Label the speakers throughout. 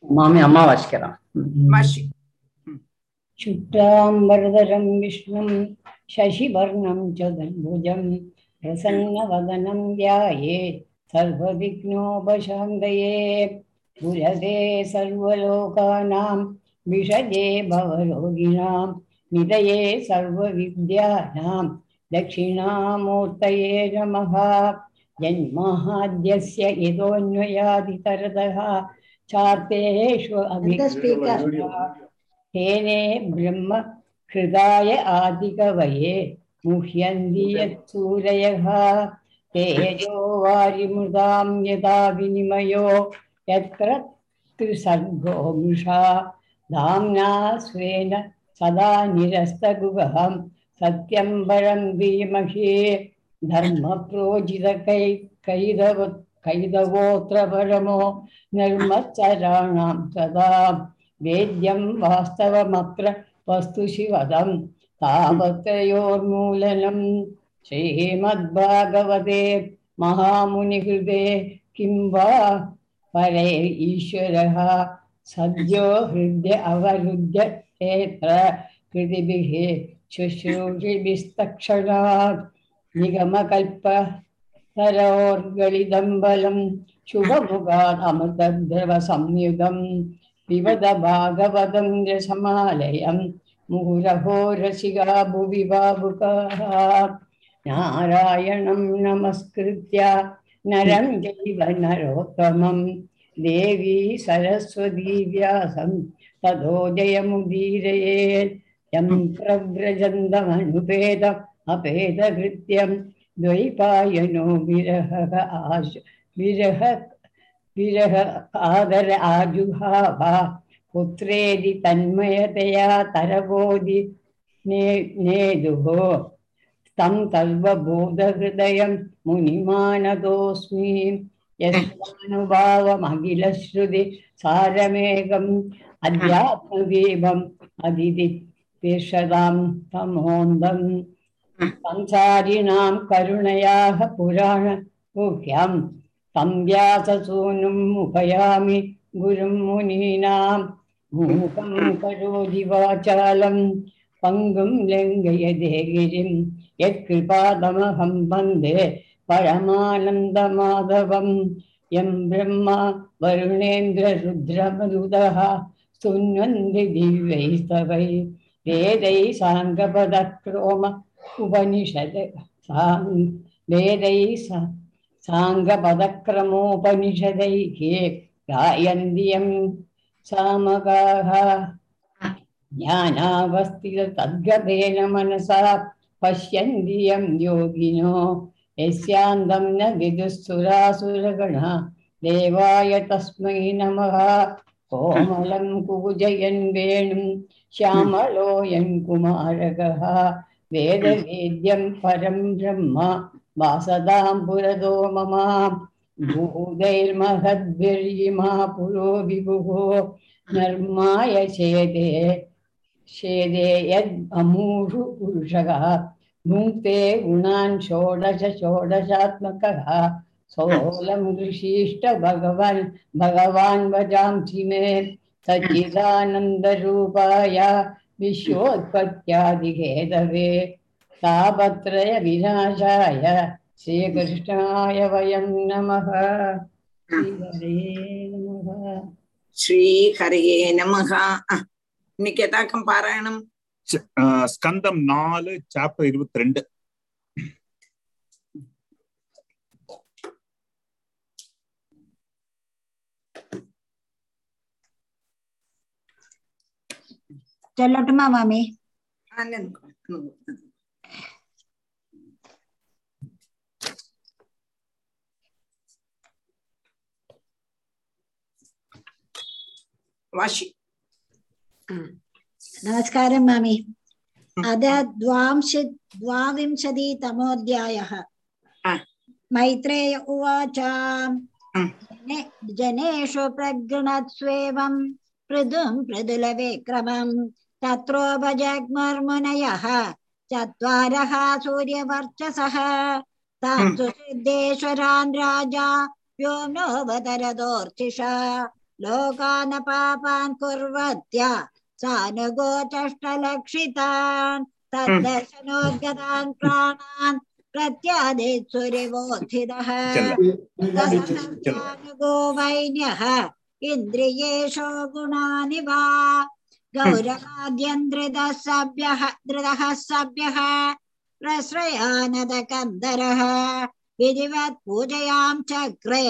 Speaker 1: மாமி அம்மா வாசிக்கிறான்
Speaker 2: வாசி
Speaker 3: शुक्लाम्बरधरं विष्णुं शशिवर्णं चतुर्भुजं प्रसन्नवदनं ध्यायेत् सर्वविघ्नोपशान्तये गुरवे सर्वलोकानां विषजे भवरोगिणां निधये सर्वविद्यानां दक्षिणामूर्तये नमः जन्माद्यस्य यतोऽन्वयादितरतः चार्तेषु अभिज्ञ तेने ब्रह्म हृदाय आदिकवये मुह्यन्ति यत्सूरयः तेजो वारिमृदां यदा विनिमयो यत्र त्रिसर्गो मृषा धाम्ना स्वेन सदा निरस्तगुहं सत्यं परं धीमहि धर्मप्रोजितकै कैदव कैदवोऽत्र परमो निर्मत्सराणां सदा वेद्यं वास्तवमत्र वस्तु शिवदं तावत्रयोर्मूलनं श्रीमद्भागवते महामुनिकृते किं वा परे ईश्वरः सद्यो हृदय अवरुद्ध क्षेत्र कृतिभिः शुश्रूषिभिस्तक्षणात् निगमकल्पतरोर्गलिदं बलं शुभमुखात् अमृतद्रवसंयुगम् पिबद भागवतं रसमालयं मुहुरहो रसिका भुवि भावुकाः नारायणं नमस्कृत्य नरं चैव नरोत्तमं देवी सरस्वती व्यासं ततो जयमुदीरयेत् यं प्रव्रजन्तमनुपेदम् अपेदकृत्यं द्वैपायनो विरहः आश विरह विरह आदर आजुहाव पुत्रेदि तन्मयतया तरबोधि ने नेदुः तं तल्वबोधहृदयं मुनिमानतोऽस्मि यस्वानुभावमखिलश्रुति सारमेकम् अध्यात्मदीपम् अदितितिषदां तमोन्दम् संसारिणां करुणयाः पुराणगुह्यं तं व्याससूनुम् उपयामि गुरुं मुनीनां मूकं करोति वाचालं पङ्गुं लङ्घयते गिरिं यत्कृपादमहं वन्दे परमानन्दमाधवं यं ब्रह्मा वरुणेन्द्ररुद्रमरुदः स्तुन्वन्ति दिव्यैस्तवै वेदैः साङ्गपदक्रोम उपनिषत् साङ् वेदैः सा साङ्गपदक्रमोपनिषदैः गायन्त्यं सामगाः ज्ञानावस्थितद्गतेन मनसा पश्यन्ति यं योगिनो यस्यान्तं न विदुःसुरासुरगणा देवाय तस्मै नमः कोमलं कूजयन् वेणुं श्यामलोऽयं कुमारकः वेदवेद्यं परं ब्रह्म वासदां पुरतो मम भूतैर्महद्भिर्यिमा पुरो विभुः नर्माय चेदे शेदे यद् अमूढु पुरुषः भुङ्क्ते गुणान् षोडश षोडशात्मकः सोऽलं ऋषीष्ट भगवान् भगवान् वजांसि मे सच्चिदानन्दरूपाय विश्वोत्पत्त्यादिहेतवे तापत्रय विनाशाय श्रीकृष्णाय वयं नमः श्रीहरे नमः
Speaker 2: ஸ்ரீஹரையே நமக இன்னைக்கு எதாக்கம் பாராயணம்
Speaker 4: ச- ஆஹ் ஸ்கந்தம் நாலு சாப்டர் இருபத்தி ரெண்டு
Speaker 5: சொல்லட்டுமா மாமி
Speaker 2: வாஷி
Speaker 5: नमस्कारं मामि अद द्वांश द्वाविंशतितमोऽध्यायः
Speaker 2: हा.
Speaker 5: मैत्रेय उवाच
Speaker 2: हम्म.
Speaker 5: जने- जनेषु प्रगृणत्स्वेवं पृथुं पृथुलविक्रमं तत्रोपजग्मुर्मुनयः चत्वारः सूर्यवर्चसः तान् सुसिद्धेश्वरान् राजा व्योम्नोऽवतरदोर्चिषा लोकानपापान् कुर्वत्या सानुगोचष्टलक्षितान् तद्दर्शनोद्गतान् प्राणान् प्रत्यादेत् सूर्यवोत्थितः तदनुगो वैन्यः इन्द्रियेषु गुणानि वा गौरवाद्यन्द्रितः सभ्यः धृतः सभ्यः प्रश्रयानदकन्दरः विधिवत् पूजयां चक्रे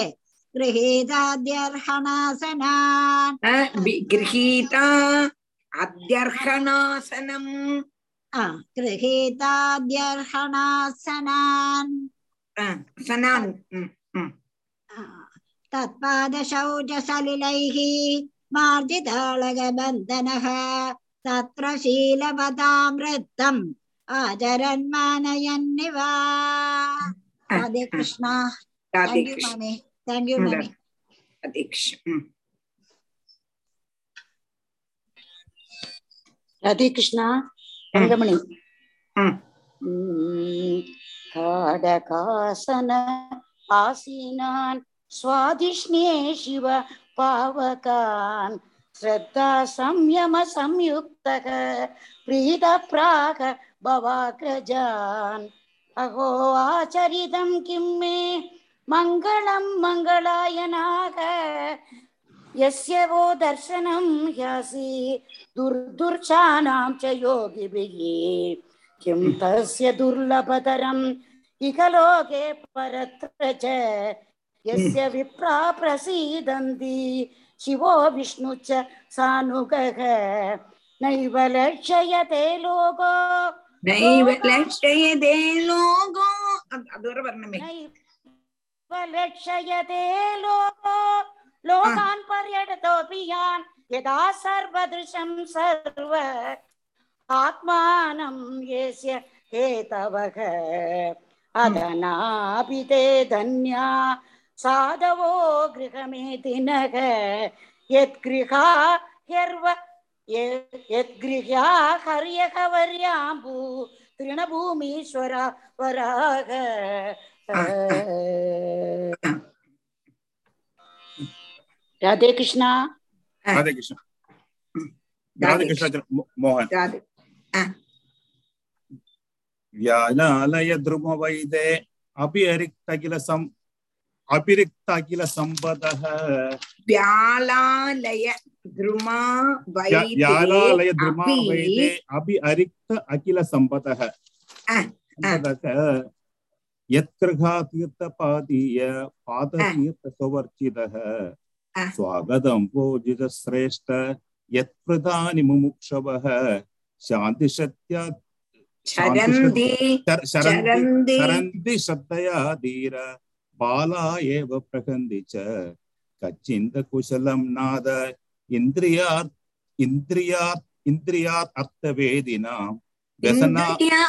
Speaker 5: गृहीताद्यर्हणासनान्
Speaker 2: அஹ், வி- கிரகீதா அத்தியர்ஹணாசனம்
Speaker 5: आ, गृहीताद्यर्हणासनान्
Speaker 2: அஹ், சனான் ம், ம்.
Speaker 5: आ, तत्पादशौचसलिलैः मार्जिताळगबन्धनः तत्र शीलवतामृतम् आचरन् मानयन्निव Radhe Krishna
Speaker 2: Radhe
Speaker 5: Thank you,
Speaker 2: Krishna
Speaker 5: mommy. Thank you,
Speaker 2: Mm,
Speaker 5: mommy.
Speaker 2: Radhe Krishna ம்.
Speaker 1: ராதே கிருஷ்ணா தங்கமணி
Speaker 2: ம்.
Speaker 1: ம், காடகாசன ஆசீனான் சுவாதிஷ்ணே சிவ பாவகான் ஸ்ரத்தா சம்யம சம்யுக்தக பிரீத பிராக பவாக்ரஜான் அகோ ஆச்சரிதம் கிம் மே மங்களம் மங்களாயனாக यस्य वो दर्शनं ह्यासि दुर्दुर्चानां च योगिभिः किं तस्य दुर्लभतरम् इह लोके परत्र च यस्य विप्रा प्रसीदन्ति शिवो विष्णु च सानुगः नैव लक्ष्यते लोको
Speaker 2: நைவ லட்சயதே லோகோ அது- அது வரை வரணுமே
Speaker 1: नैव लक्ष्यते लोको लोकान् पर्यटतोऽपि यान् यदा सर्वदृशं सर्व आत्मानं येस्य हेतवः अदनापि ते धन्या साधवो गृहमेतिनः यद्गृहा ह्यर्व य- यद्गृह्या हर्यकवर्याम्बु तृणभूमीश्वर वराग राधे कृष्णा
Speaker 4: ராதே கிருஷ்ண ராதே கிருஷ்ண மோ- மோகன்
Speaker 2: ராதே
Speaker 4: व्यालालय द्रुमवैदे अपि अरिक्तकिल सम् अपिरिक्तकिल सम्पदः
Speaker 2: வியாலாலய துருமா
Speaker 4: व्या- व्यालालय
Speaker 2: வைதே
Speaker 4: द्रुमा
Speaker 2: अपि
Speaker 4: वैदे अपि अरिक्त अखिल सम्पदः
Speaker 2: अ,
Speaker 4: सम्पदः यत्कृघातीर्थपादीय पादतीर्थसवर्चितः
Speaker 2: अ.
Speaker 4: स्वागतं पूजितश्रेष्ठ यत्प्रदानि मुमुक्षवः शान्तिशक्त्या
Speaker 2: சரந்தி
Speaker 4: शर- शरन्ति
Speaker 2: சரந்தி
Speaker 4: सरन्ति श्रद्धया धीर बाला एव प्रहन्ति च कच्चिन्त कुशलं नाद इन्द्रियात् इन्द्रियात् इन्द्रियात् अर्थवेदिनां व्यसना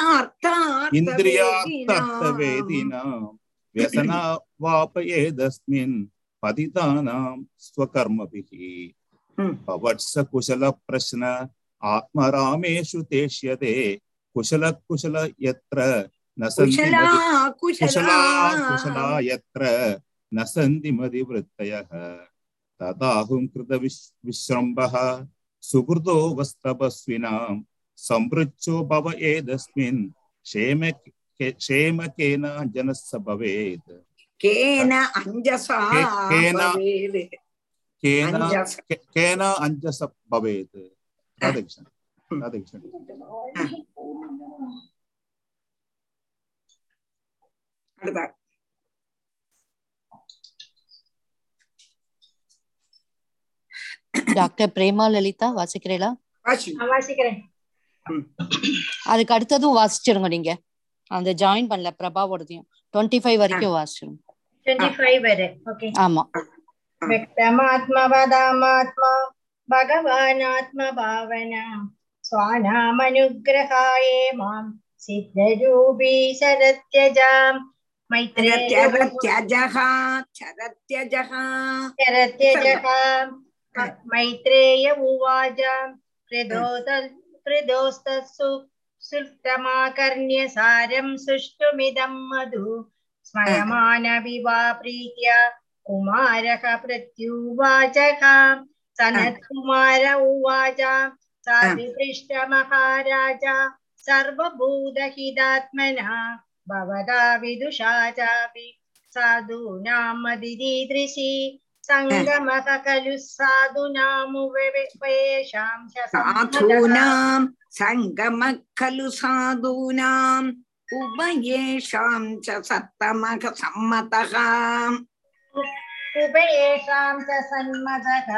Speaker 4: इन्द्रियार्थवेदिनां व्यसना वापयेदस्मिन् पतितानां स्वकर्मभिः
Speaker 2: Hmm.
Speaker 4: भवत्स कुशलप्रश्न आत्मरामेषु तेष्यते कुशल कुशल यत्र न सन्ति
Speaker 2: குஷலா
Speaker 4: मदि-
Speaker 2: குஷலா
Speaker 4: कुशला कुशला यत्र न सन्ति मदिवृत्तयः तदाहुं कृतविश्- विश्रम्भः सुहृदो वस्तपस्विनां सम्पृच्छो भव एतस्मिन् क्षेम क्षेमकेन जनस्य भवेत्
Speaker 2: கேன அஞ்சசா
Speaker 4: கே- கேன
Speaker 2: பவேது.
Speaker 4: केन
Speaker 2: அஞ்சச.
Speaker 4: के- केन अञ्जस भवेत् राधेकृष्ण राधेकृष्ण
Speaker 2: அடுத்தா.
Speaker 6: டாக்டர் பிரேமா லலிதா வாசிக்கிறீங்களா
Speaker 2: வாசி.
Speaker 5: வாசிக்கிறேன்
Speaker 6: அதுக்கு அடுத்ததும் வாசிச்சிருங்க நீங்க அந்த ஜாயின் பண்ணல பிரபாவோடதையும் டுவெண்ட்டி ஃபைவ் வரைக்கும் வாசிச்சிருங்க
Speaker 7: ട്വന്റി ഫൈവ് വരെ ഓക്കെ
Speaker 6: ஆமா
Speaker 7: വ്യക്തമാത്മവദാമാത്മാ ഭഗവാനാത്മഭാവന സ്വാനാമനുഗ്രഹായേ മാം സിദ്ധരൂപീ ശരത്യജാം മൈത്രേയ
Speaker 2: சரத்யஜகா சரத்யஜகா
Speaker 7: शरत्यजहां मैत्रेय उवाच प्रदोत प्रदोस्तसु सुष्टमाकर्ण्य सारं सुष्टुमिदं मधु स्मयमानविवा प्रीत्या कुमारः प्रत्युवाचः सनत्कुमार उवाच साविपृष्टमहाराज सर्वभूतहितात्मना भवता विदुषा चापि साधूनामदिदीदृशी सङ्गमः खलु साधूनामुपवेशां च सम्मतः।
Speaker 2: साधूनां सङ्गमः खलु साधूनाम् उभयेषां च सत्तमः सम्मतः
Speaker 7: उभयेषां च सन्मतः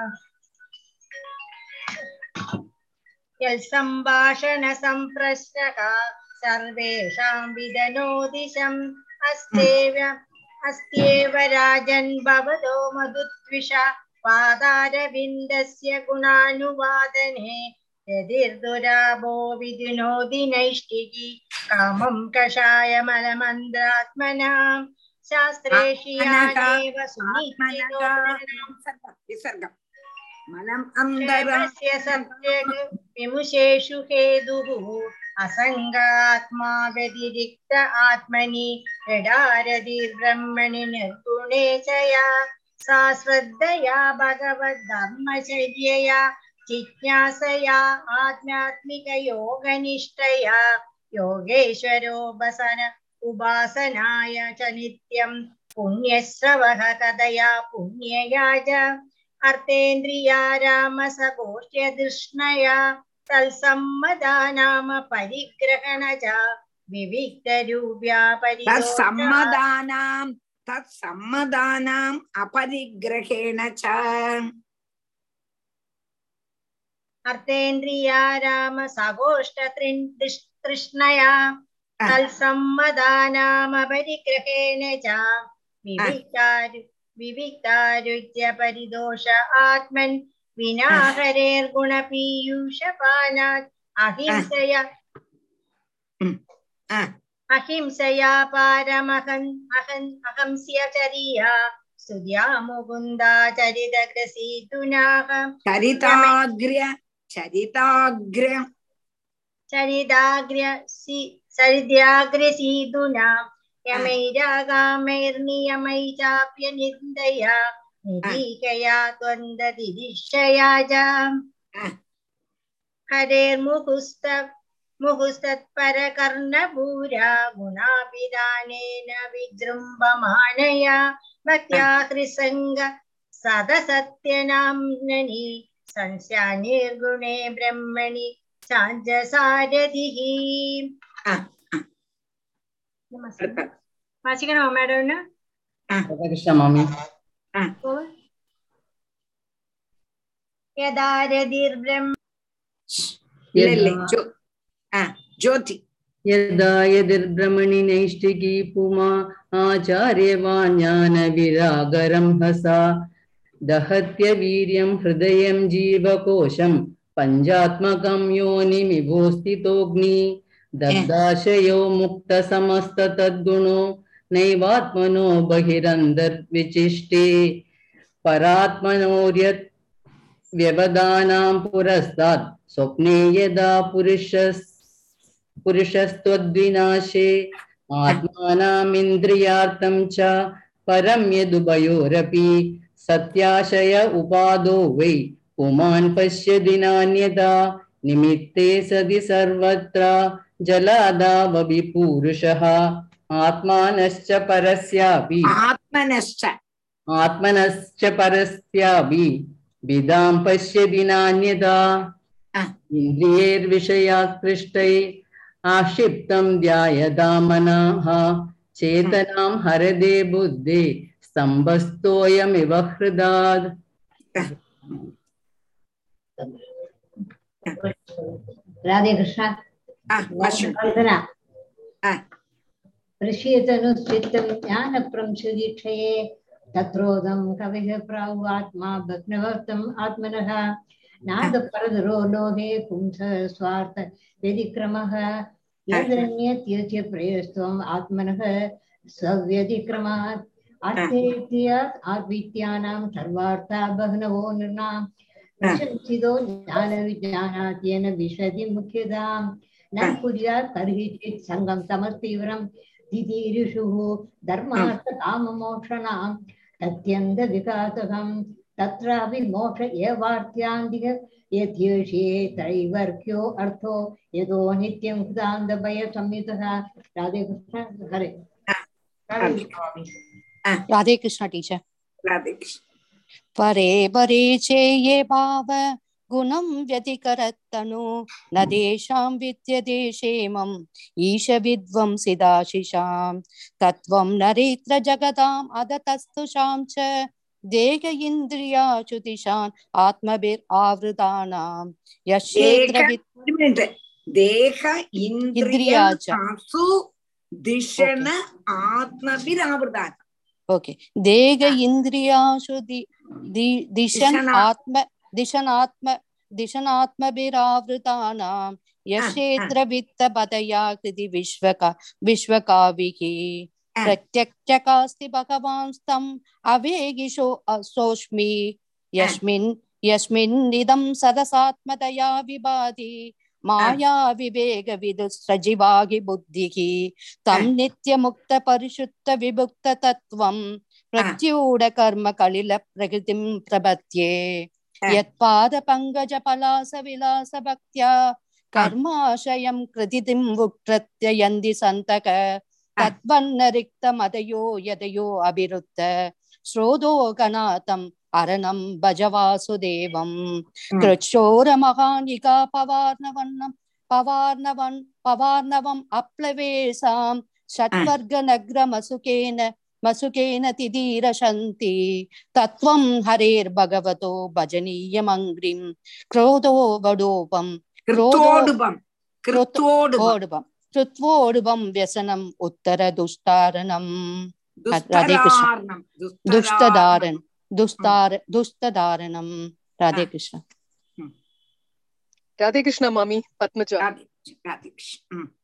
Speaker 7: यत्सम्भाषणसम्प्रश्नः सर्वेषां विदनोदिशम् अस्त्येव अस्त्येव राजन् भवतो मधुत्विषा पादारविन्दस्य गुणानुवादने यदिर्दुराभो विदुनोति नैष्टिकी कामं कषायमलमन्द्रात्मनाम् शास्त्रे श्रियादेव सुनिश्चितो
Speaker 2: विसर्गम् मलम् अन्तरम्
Speaker 7: क्षेमस्य सत्यग् विमुषेषु हेतुः असङ्गात्मा व्यतिरिक्त आत्मनि यडारतिर्ब्रह्मणि निर्गुणे च या सा श्रद्धया भगवद्धर्मचर्यया जिज्ञासया आध्यात्मिकयोगनिष्ठया योगेश्वरोपसन उपासनाय च नित्यं पुण्यश्रवः कथया पुण्यया च अर्थेन्द्रिया रामसगोष्ठ्यदृष्णया तत्सम्मदा नाम परिग्रहण च विविक्तरूप्या परिदोषा
Speaker 2: तत्सम्मदानां तत्सम्मदानाम् अपरिग्रहेण च
Speaker 7: अर्थेन्द्रिया रामसगोष्ठतृष्णया तत्सम्मदानामपरिग्रहेण च विविक्तारु विविक्तारुच्य परिदोष आत्मन् विना हरेर्गुणपीयूषपानात् अहिंसया
Speaker 2: आ,
Speaker 7: अहिंसया पारमहन् अहन् अहंस्य चर्या स्तुत्या मुकुन्दा चरितग्रसीतुनाः
Speaker 2: चरिताग्र्य चरिताग्र्य
Speaker 7: चरिताग्र्य चरित्याग्रसीतुना यमैरागामैर्नियमै चाप्यनिन्दया निरीकया त्वन्ददिदिशया च हरेर्मुहुस्त मुहुस्तत्परकर्णभूरा गुणाभिधानेन विजृम्भमाणया भक्त्या हृसङ्ग सदसत्यनाम्ननि संस्यानिर्गुणे ब्रह्मणि चाञ्जसारथिः
Speaker 2: ആ,
Speaker 7: നമസ്തേ വായിക്കണോ മാഡം
Speaker 3: राधाकृष्ण मामी
Speaker 7: യഥാരതിർബ്രഹ്മ
Speaker 2: ഇല്ല, ഇല്ല, ജ്യോ- ആ, ജ്യോതി
Speaker 3: यदा यदिर्भ्रमणि नैष्टिकी पुमा आचार्यवाञ्ஞानविरागरं हसा दहत्य वीर्यं हृदयं जीवकोशं पञ्चात्मकं योनिमिभोस्थितोऽग्नि दग्धाशयो मुक्तसमस्ततद्गुणो नैवात्मनो बहिरन्तर्विचिष्टे परात्मनोर्यत् व्यवदानां पुरस्तात् स्वप्ने यदा पुरुषस् पुरुषस्त्वद्विनाशे आत्मानामिन्द्रियार्थं च परं यदुभयोरपि सत्याशय उपादो वै पुमान् पश्यति नान्यथा निमित्ते सति सर्वत्र जलादावपि पुरुषः आत्मानश्च परस्यापि
Speaker 2: ആത്മനശ്ച
Speaker 3: आत्मनश्च परस्यापि विदां पश्यति नान्यथा
Speaker 2: आ.
Speaker 3: इन्द्रियैर्विषयाकृष्टै आक्षिप्तं ध्यायता मनः चेतनां हरदे बुद्धे स्तम्भस्थोऽयमिव हृदात्
Speaker 8: राधे कृष्ण
Speaker 2: ആ, പശു
Speaker 8: कल्पना
Speaker 2: ആ,
Speaker 8: ऋष्यतनुश्चित्तं ज्ञानप्रंशदीक्षये तत्रोदं कविः प्रावात्मा भग्नभक्तम् आत्मनः नादपरदरो लोहे पुंसः स्वार्थ व्यतिक्रमः यदन्यत्यस्य प्रयस्त्वम् आत्मनः स्वव्यतिक्रमात् अर्थेत्यात् आद्वित्यानां सर्वार्था बह्नवो नृणां प्रशंसितो ज्ञानविज्ञानात् येन विशति मुख्यताम् न कुर्यात् तर्हि चित् सङ्गं समतीव्रं दिदीरिषुः धर्मार्थ काममोक्षणां अत्यन्तविकासकं तत्रापि मोक्ष एवार्थ्यान्तिक यद्येषे त्रैवर्ग्यो अर्थो यतो नित्यं कृतान्तभयसंयुतः राधेकृष्ण हरे
Speaker 6: राधे कृष्ण टीचर
Speaker 2: ராதே கிருஷ்ண
Speaker 6: परे परे चेये भाव गुणं व्यतिकरत्तनु न तेषां विद्यते क्षेमम् ईशविद्वंसिदाशिषां तत्त्वं नरेत्र जगताम् अदतस्तुषां च देह इन्द्रियाचुतिषान् आत्मभिरावृतानां यक्षेत्र
Speaker 2: தேக
Speaker 6: वित्-
Speaker 2: ஒரு minute. தேக இந்திரியா
Speaker 6: இந்திரியாச்ச.
Speaker 2: அசு திஷண ஆத்மபிராவிருதான்
Speaker 6: ओके देह इन्द्रियाशु दि- दि- दिशन्
Speaker 2: दिशना-
Speaker 6: आत्म दिशनात्म दिशनात्मभिरावृतानां यक्षेत्र वित्तपदया कृति विश्वका विश्वकाविः
Speaker 2: आ.
Speaker 6: प्रत्यक्षकास्ति भगवान् तम् अवेगिषो सोऽस्मि यस्मिन् यस्मिन्निदं सदसात्मतया विभाति माया विवेक विदुस्रजिवागि बुद्धिः तं नित्यमुक्त परिशुद्ध विभुक्त तत्त्वं प्रत्यूढ कर्म कलिल प्रकृतिं प्रपद्ये
Speaker 2: आ.
Speaker 6: यत्पादपङ्कज पलास विलास भक्त्या कर्माशयं कृतिं वुक्त्रत्य यन्ति सन्तक तद्वन्न रिक्तमदयो यदयो अभिरुद्ध श्रोतो गणातम् अरणं भज वासुदेवम् कृच्छोरमहानिका पवार्णवन्नं पवार्णवन् पवार्णवम् अप्लवेशां षट्वर्गनग्रमसुकेन मसुकेन तिदीरशन्ति तत्त्वं हरेर्भगवतो भजनीयमङ्घ्रिं क्रोधो वडोपं
Speaker 2: கிருத்தோடுபம் கிருத்தோடுபம்
Speaker 6: ओडुपं कृत्वोडुपं व्यसनम् उत्तरदुष्टारणम् राधे कृष्ण
Speaker 2: துஸ்தராரணம்
Speaker 6: दुष्टदारण दुस्तार दुष्टदारणं राधे कृष्ण
Speaker 9: राधे कृष्ण मामी पद्मजा
Speaker 2: ராதே கிருஷ்ண, ராதே கிருஷ்ண. ம்.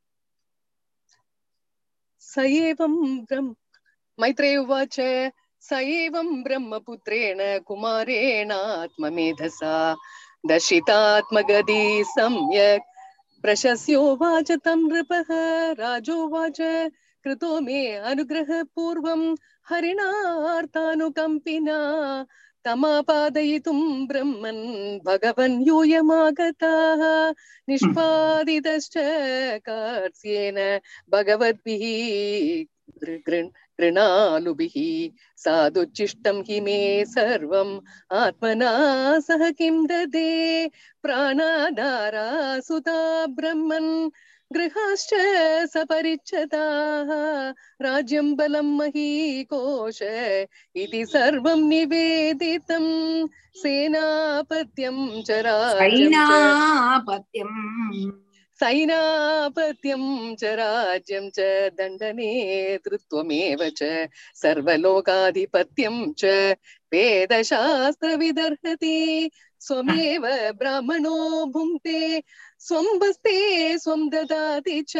Speaker 9: स एवं ब्रह्म मैत्रेय उवाच स एवं ब्रह्मपुत्रेण कुमारेणात्ममेधसा दर्शितात्मगതി सम्यक् प्रशस्योवाच तं नृपः राजोवाच कृतो मे अनुग्रहपूर्वं हरिणार्तानुकम्पिना तमापादयितुं ब्रह्मन् भगवन् यूयमागताः निष्पादितश्च कार्त्स्येन भगवद्भिः गृ- गृ- गृणालुभिः साधुच्चिष्टं हि मे सर्वम् आत्मना सह किं ददे प्राणाधारा सुता ब्रह्मन् गृहाश्च सपरिच्छदाः राज्यं बलं महीकोश इति सर्वं निवेदितं सेनापत्यं च राज्यं च
Speaker 2: சைனாபத்யம்
Speaker 9: सैनापत्यं च राज्यं च दण्डनेतृत्वमेव च सर्वलोकाधिपत्यं च वेदशास्त्रविदर्हति स्वमेव ब्राह्मणो भुङ्क्ते स्वं वस्ते स्वं ददाति च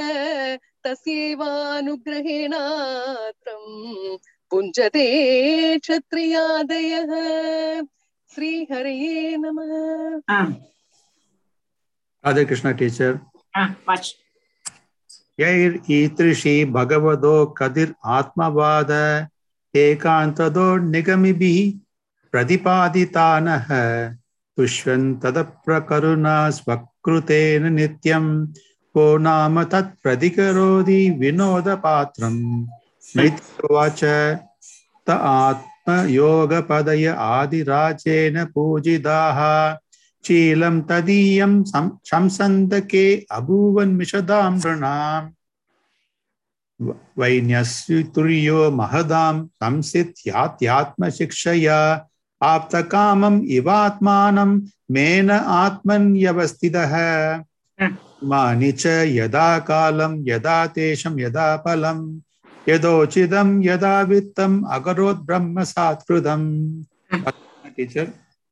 Speaker 9: तस्यैवानुग्रहेणात्रं पुञ्जते क्षत्रियादयः श्रीहरये नमः
Speaker 2: ஆ,
Speaker 10: राधे कृष्ण टीचर
Speaker 2: ஆ, வாட்ச்.
Speaker 10: यैर् ईदृशी भगवदो कदिर् आत्मवाद एकान्तदो निगमिभिः प्रतिपादितानः तुष्यन्तदप्रकरुणा स्वकृतेन नित्यं को नाम तत्प्रतिकरोति विनोदपात्रम् मैत्रोवाच त आत्मयोगपदय आदिराजेन पूजिताः शीलं तदीयं सं- शंसन्दके अभूवन्मिषदां नृणाम् व- वैन्यस्युतुर्यो महदां संसित्यात्यात्मशिक्षया आप्तकामम् इवात्मानं मेन आत्मन्यवस्थितः मानि च यदा कालं यदा तेषं यदा फलं यदोचितं यदा वित्तम् अकरोत् ब्रह्म सात्कृतम् टीचर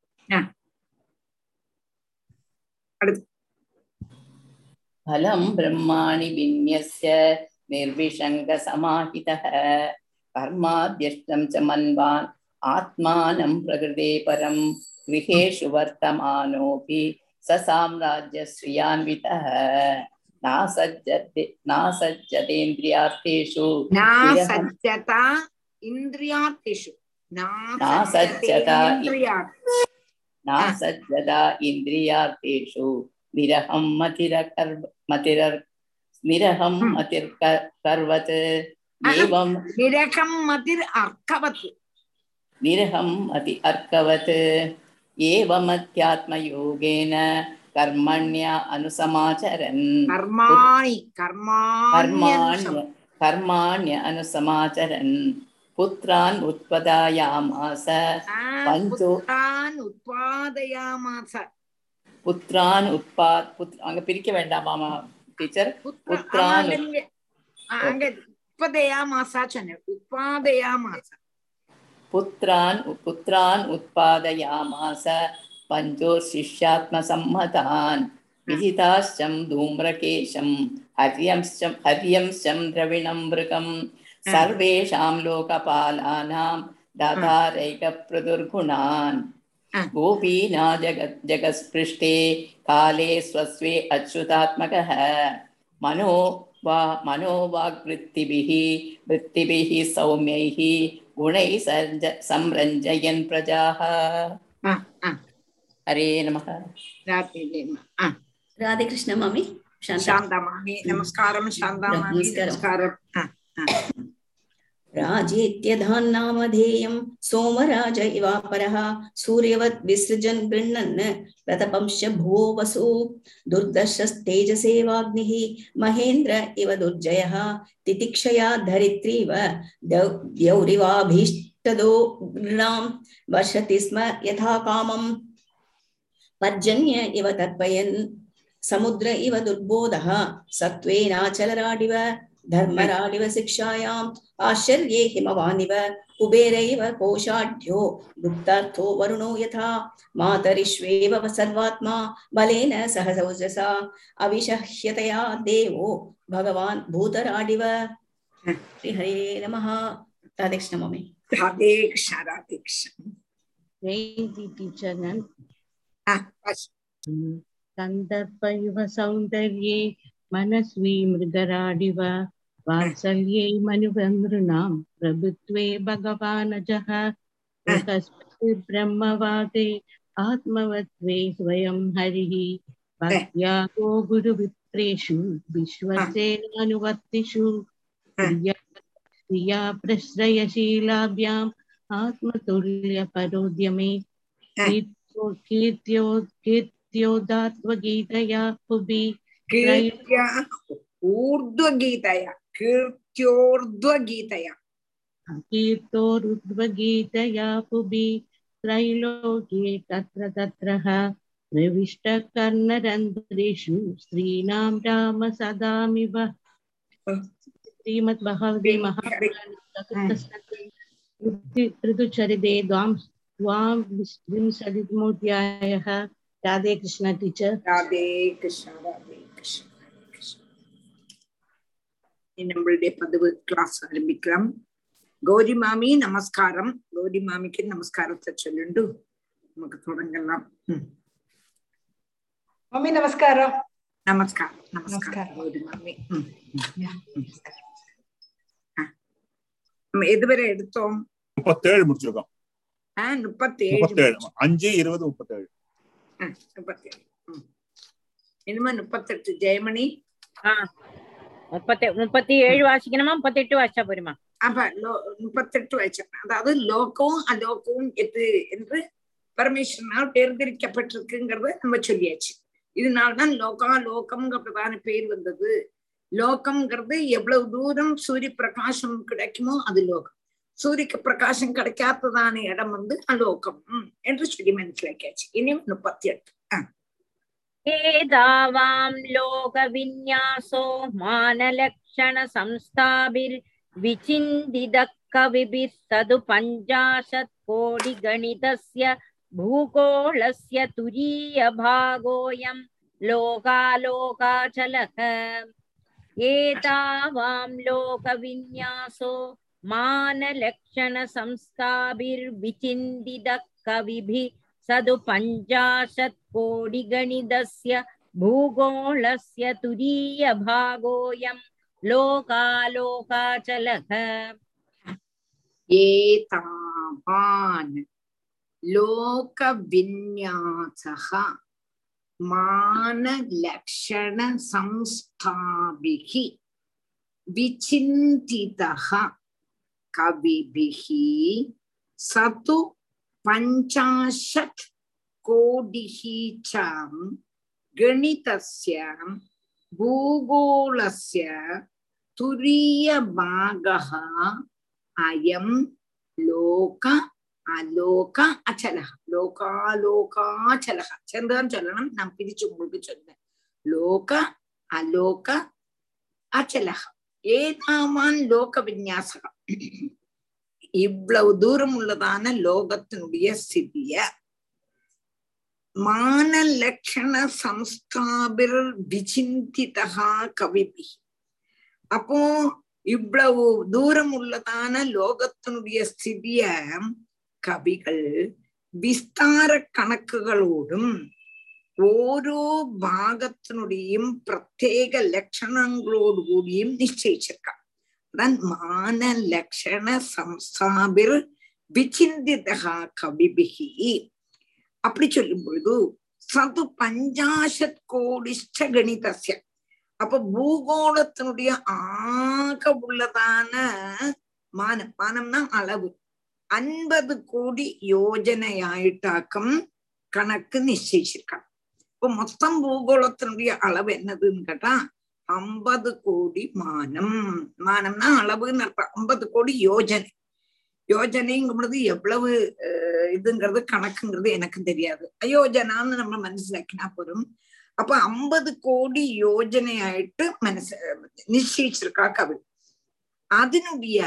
Speaker 3: फलं ब्रह्माणि विन्यस्य निर्विशङ्कसमाहितः कर्माद्यष्टं च मन्वान् आत्मानं प्रकृते परं गृहेषु वर्तमानोऽपि स साम्राज्यश्रियान्वितः नासज्जते नासज्जतेन्द्रियार्थेषु
Speaker 2: நா
Speaker 3: विरहं
Speaker 2: சஜ்ஜதா இந்திரியார்த்திஷு
Speaker 3: नासज्जता
Speaker 2: इन्द्रियात्
Speaker 3: नासज्जता इन्द्रियार्थेषु निरहं मतिरकर् मतिरर् निरहं
Speaker 2: हम्म।
Speaker 3: मतिर्कर्वत् एवं
Speaker 2: निरकं मतिर् अर्कवत्
Speaker 3: निरहं मति अर्कवत् एवमत्यात्मयोगेन कर्मण्या अनुसमाचरन्
Speaker 2: कर्माणि कर्माण्यनुसम-
Speaker 3: कर्माण्य कर्माण्य अनुसमाचरन् पुत्रान् उत्पदायामास
Speaker 2: आ,
Speaker 3: पञ्चो
Speaker 2: पुत्रान् उत्पादयामास
Speaker 3: புத்ரான் உற்பா புத் அங்க பிரிக்க வேண்டாமா டீச்சர்
Speaker 2: पुत्र
Speaker 3: पुत्रान्
Speaker 2: अङ्ग- अङ्ग उत्पदयामास சொன்னேன் उत्पादयामास
Speaker 3: पुत्रान् पुत्रान् उत्पादयामास पञ्चोशिष्यात्मसम्मतान् विजिताश्चं धूम्रकेशं हर्यंश्चं हर्यंश्चं द्रविणं मृगं सर्वेषां लोकपालानां दातारैकप्रदुर्गुणान्
Speaker 2: हा.
Speaker 3: गोपीना जगत् जगत्पृष्ठे काले स्वस्वे अच्युतात्मकः मनो वा मनोवाग्वृत्तिभिः वृत्तिभिः सौम्यैः गुणैः सर्ज संरञ्जयन् प्रजाः
Speaker 2: आ, आ,
Speaker 3: हरे नमः
Speaker 2: रात्रि आ,
Speaker 11: राधेकृष्ण मामि शान्ता
Speaker 2: शान्तामामि नमस्कारं शान्तामामि
Speaker 11: नमस्कारम्।
Speaker 2: नमस्कारम् आ, आ,
Speaker 11: राजेत्यधान्नामधेयं सोमराज इवापरः सूर्यवत् विसृजन् गृह्णन् प्रतपंश्च भुवो वसु दुर्दशस्तेजसेवाग्निः महेन्द्र इव दुर्जयः तितिक्षया धरित्रीव द्यौ- द्यौरिवाभीष्टदो गृणां वर्षति स्म यथा कामम् पर्जन्य इव तत्पयन् समुद्र इव दुर्बोधः सत्त्वेनाचलराडिव धर्मराडिव शिक्षायाम् आश्चर्ये हिमवानिव कुबेरैव कोशाढ्यो गुप्तार्थो वरुणो यथा मातरिष्वेव सर्वात्मा बलेन सह सौजसा अविशह्यतया देवो भगवान् भूतराडिव श्रीहरे नमः Radhekrishna mummy
Speaker 2: Radhe Krishna Radhe Krishna
Speaker 12: Jayanti teacher ma'am
Speaker 2: आ, बस
Speaker 12: कन्दर्प इव सौन्दर्ये मनस्वी मृगराडिव वात्सल्ये मनुबन्धॄणां प्रभुत्वे भगवानजः ब्रह्मवादे आत्मवत्वे स्वयं हरिः भक्त्या गो गुरुविप्रेषु विश्वसेनानुवर्तिषु प्रिया प्रिया प्रश्रयशीलाभ्याम् आत्मतुल्यपरोद्यमे कीर्त्यो कीर्त्यो कीर्त्योदात्वगीतया पुबि
Speaker 2: कीर्त्या ऊर्ध्वगीतया कीर्त्योर्ध्वगीतया
Speaker 12: कीर्तोरुद्वगीतया पुबि त्रैलोक्ये तत्र तत्रः प्रविष्टकर्णरन्ध्रेषु श्रीणां राम सदामिव श्रीमद्भगवते महापुराणे ऋतुचरिते द्वां द्वां विंशतिमूर्त्यायः राधे कृष्ण टीचर
Speaker 2: രാധേ കൃഷ്ണ രാധേ കൃഷ്ണ രാധേ കൃഷ്ണ ഇനി നമ്മളുടെ പതിവ് ക്ലാസ് ആരംഭിക്കാം ഗൗരി മാമി നമസ്കാരം ഗൗരി മാമിക്ക് നമസ്കാരത്തെ ചൊല്ലുണ്ടു നമുക്ക് തുടങ്ങலாம் ഉം.
Speaker 13: മമ്മി നമസ്കാരം
Speaker 2: നമസ്കാരം നമസ്കാരം
Speaker 13: നമസ്കാരം.
Speaker 2: ഗൗരി മാമി ഉം. ആ. ഉം, ഇതുവരെ എടുത്തോ
Speaker 4: முப்பத்தேழு முடிச்சிருக்கோம்
Speaker 2: ആ മുപ്പത്തേഴ്
Speaker 4: முப்பத்தேழு அஞ்சு இருபது முப்பத்தேழு
Speaker 2: ആ, മുപ്പത്തേഴ് ഉം. ഇനിമ മുപ്പത്തെട്ട് ജയമണി
Speaker 14: ആ മുപ്പത്തി മുപ്പത്തി ഏഴ് വാസിക്കണമാ മുപ്പത്തെട്ട് വാசிச்சா போருமா
Speaker 2: அப்ப லோ- முப்பத்தெட்டு வச்சிருக்கேன் அதாவது லோகமும் அலோகமும் எது என்று பரமேஸ்வரனால் தேர்ந்தெடுக்கப்பட்டிருக்குங்கிறத நம்ம சொல்லியாச்சு இதனால்தான் லோகா லோகம்ங்கிறதான பேர் வந்தது லோகம்ங்கிறது எவ்வளவு தூரம் சூரிய பிரகாசம் கிடைக்குமோ அது லோகம் சூரிய பிரகாசம் கிடைக்காததான இடம் வந்து அலோகம் ம், என்று சொல்லி മനസ്സിലാക്കിயாச்சு இனியும் முப்பத்தி எட்டு
Speaker 14: एतावां लोकविन्यासो मानलक्षणसंस्थाभिर्विचिन्दितः कविभिः तदु पञ्चाशत् कोटिगणितस्य भूगोळस्य तुरीयभागोऽयं लोकालोकाचलः एतावां लोकविन्यासो मानलक्षणसंस्थाभिर्विचिन्दितः कविभिः सदु पञ्चाशत् कोटिगणितस्य भूगोळस्य तुरीयभागोऽयं लोकालोकाचलः
Speaker 2: एतावान् लोकविन्यासः मानलक्षणसंस्थाभिः विचिन्तितः कविभिः स तु पञ्चाशत् कोटिः च गणितस्य भूगोलस्य तुरीयभागः अयं लोक அலோக அச்சலக லோகாலோகாச்சலக சேர்ந்துதான் சொல்லணும் நான் பிரிச்சு உங்களுக்கு சொன்னேன் லோக அலோக அச்சலக ஏதாவான் லோக விநியாசகம் இவ்வளவு தூரம் உள்ளதான லோகத்தினுடைய ஸ்திதிய மான லட்சண சம்ஸ்தாபிர் விசிந்திதா கவிபி அப்போ இவ்வளவு தூரம் உள்ளதான லோகத்தினுடைய ஸ்திதிய கவிகள் விஸ்தார கணக்குகளோடும் ഓരോ ഭാഗത്തിനുടെയും പ്രത്യേക ലക്ഷണങ്ങളോട് കൂടിയും നിശ്ചയിച്ചിരിക്കാം അതാണ് മാനലക്ഷണ സംസ്ഥാപിർ വിചിന്തിത കവിഭിഹി அப்படி சொல்லும் பொழுது சது பஞ்சாசத் கோடிஷ்ட கணிதஸ்ய அப்ப பூகோளத்தினுடைய ஆக உள்ளதான மானம் மானம்னா அளவு അൻപത് കോടി യോജനയായിട്ടാക്കം കണക്ക് നിശ്ചയിച്ചിരിക്കണം ഇപ്പൊ മൊത്തം ഭൂഗോളത്തിനുடைய அளவு என்னதுன்னு கேட்டா ஐம்பது கோடி மானம் மானம்னா அளவுன்னு அர்த்தம் ஐம்பது கோடி யோஜனை யோஜனைங்கும் பொழுது எவ்வளவு இதுங்கிறது கணக்குங்கிறது எனக்கு தெரியாது அயோஜனான்னு நம்ம മനസ്സിലാക്കിனா போதும் அப்ப ஐம்பது கோடி யோஜனையாயிட்டு மனசு நிச்சயிச்சிருக்கா கவி அதனுடைய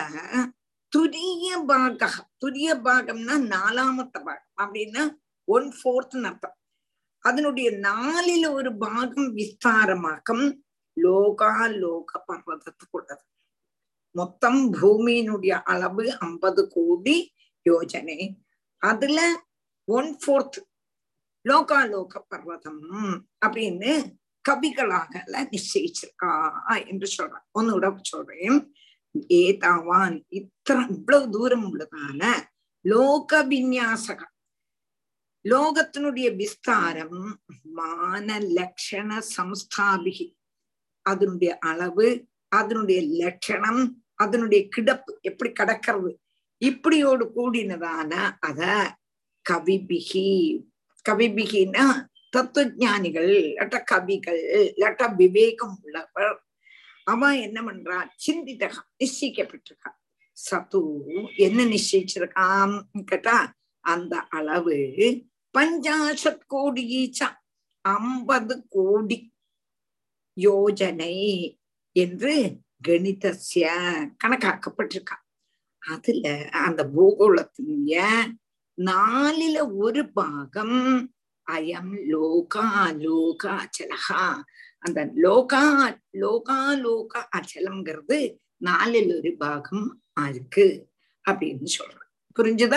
Speaker 2: துரிய பாக துரிய பாகம்னா நாலாமத்த பாகம் அப்படின்னா ஒன் ஃபோர்த்னு அர்த்தம் அதனுடைய நாலில ஒரு பாகம் விஸ்தாரமாக்கம் லோகா லோக பர்வதத்துக்குள்ளது மொத்தம் பூமியினுடைய அளவு ஐம்பது கோடி யோஜனை அதுல ஒன் ஃபோர்த் லோகாலோக பர்வதம் அப்படின்னு கவிகளாக நிச்சயிச்சிருக்கா என்று சொல்றேன் ஒன்னு சொல்றேன் ஏதாவான் இത്ര இவ்வளவு தூரம் உள்ளதான லோக விநியாசகம் லோகத்தினுடைய விஸ்தாரம் மான லட்சண சம்ஸ்தாபிகி அதனுடைய அளவு அதனுடைய லட்சணம் அதனுடைய கிடப்பு எப்படி கடக்கிறது இப்படியோடு கூடினதான அத கவிபிகி கவிபிகின்னா தத்துவஞானிகள் இல்லாட்ட கவிகள் இல்லாட்ட விவேகம் உள்ளவர் அவன் என்ன பண்றான் சிந்தித்தகான் நிச்சயிக்கப்பட்டிருக்கான் சத்து என்ன நிச்சயிச்சிருக்கான் கேட்டா அந்த அளவு பஞ்சாசத் கோடி ஈச்சா ஐம்பது கோடி யோஜனை என்று கணிதசிய கணக்காக்கப்பட்டிருக்கான் அதுல அந்த பூகோளத்தினுடைய நாலில ஒரு பாகம் அயம் லோகா லோக அச்சலகா அந்த லோகா லோகா லோக அச்சலம்ங்கிறது நாலில் ஒரு பாகம் இருக்கு அப்படின்னு சொல்றேன் புரிஞ்சுதா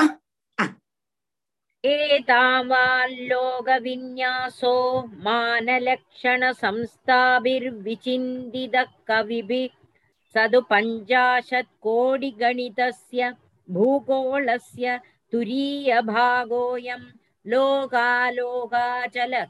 Speaker 14: एतावाल्लोकविन्यासो मानलक्षणसंस्थाभिर्विचिन्तितः कविभिः सदु पञ्चाशत्कोटिगणितस्य भूगोळस्य तुरीयभागोऽयं लोकालोकाचलः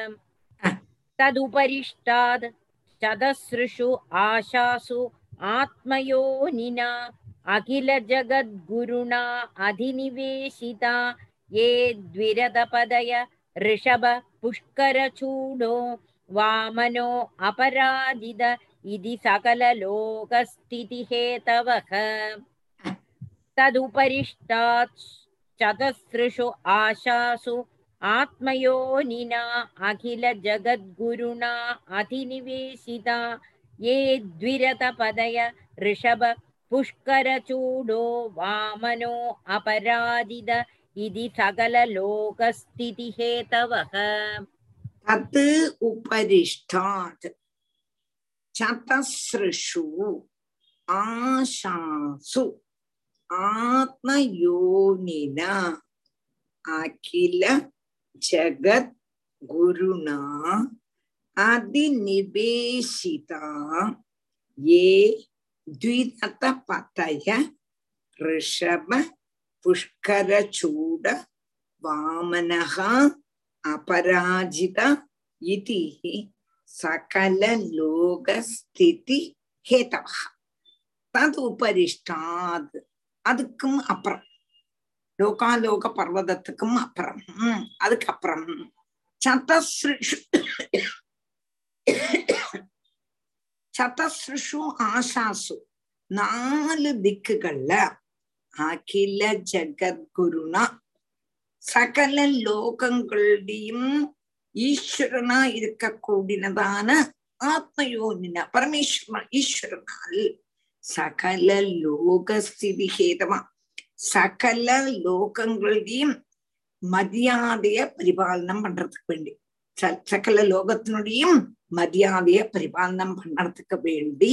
Speaker 14: तदुपरिष्टात् चतसृषु आशासु आत्मयोनिना अखिलजगद्गुरुणा अधिनिवेशिता ये द्विरदपदय ऋषभ पुष्करचूडो वामनो अपराजित इति सकललोकस्थितिहेतवः तदुपरिष्टात् चतसृषु आशासु आत्मयोनिना अखिलजगद्गुरुणा अधिनिवेशिता ये द्विरतपदय ऋषभ पुष्करचूडो वामनो अपराजित इति सकललोकस्थितिहेतवः
Speaker 2: तत् उपरिष्टात् चतसृषु आशासु आत्मयोनिना अखिल जगत् गुरुणा अधिनिवेशिता ये द्वितपतय ഋഷഭ പുഷ്കരചൂട വാമനഃ അപരാജിത ഇതി സകല ലോകസ്ഥിതി ഹേതവ തത് ഉപരിഷ്ടാത് அதுக்கும் அப்புறம் லோகாலோக பர்வதத்துக்கும் அப்புறம் உம், அதுக்கப்புறம் சதஸ்ருஷு சதஸ்ருஷு ஆசாசு நாலு திக்குகள்ல அகில ஜகத்குருனா சகல லோகங்களுடையும் ஈஸ்வரனா இருக்கக்கூடியதான ஆத்மயோனின பரமேஸ்வரன் ஈஸ்வரனால் சகல லோகஸ்திதி ஹேதமா சகல லோகங்களுடையும் மரியாதைய பரிபாலனம் பண்றதுக்கு வேண்டி ச- சகல லோகத்தினுடையும் மரியாதைய பரிபாலனம் பண்றதுக்கு வேண்டி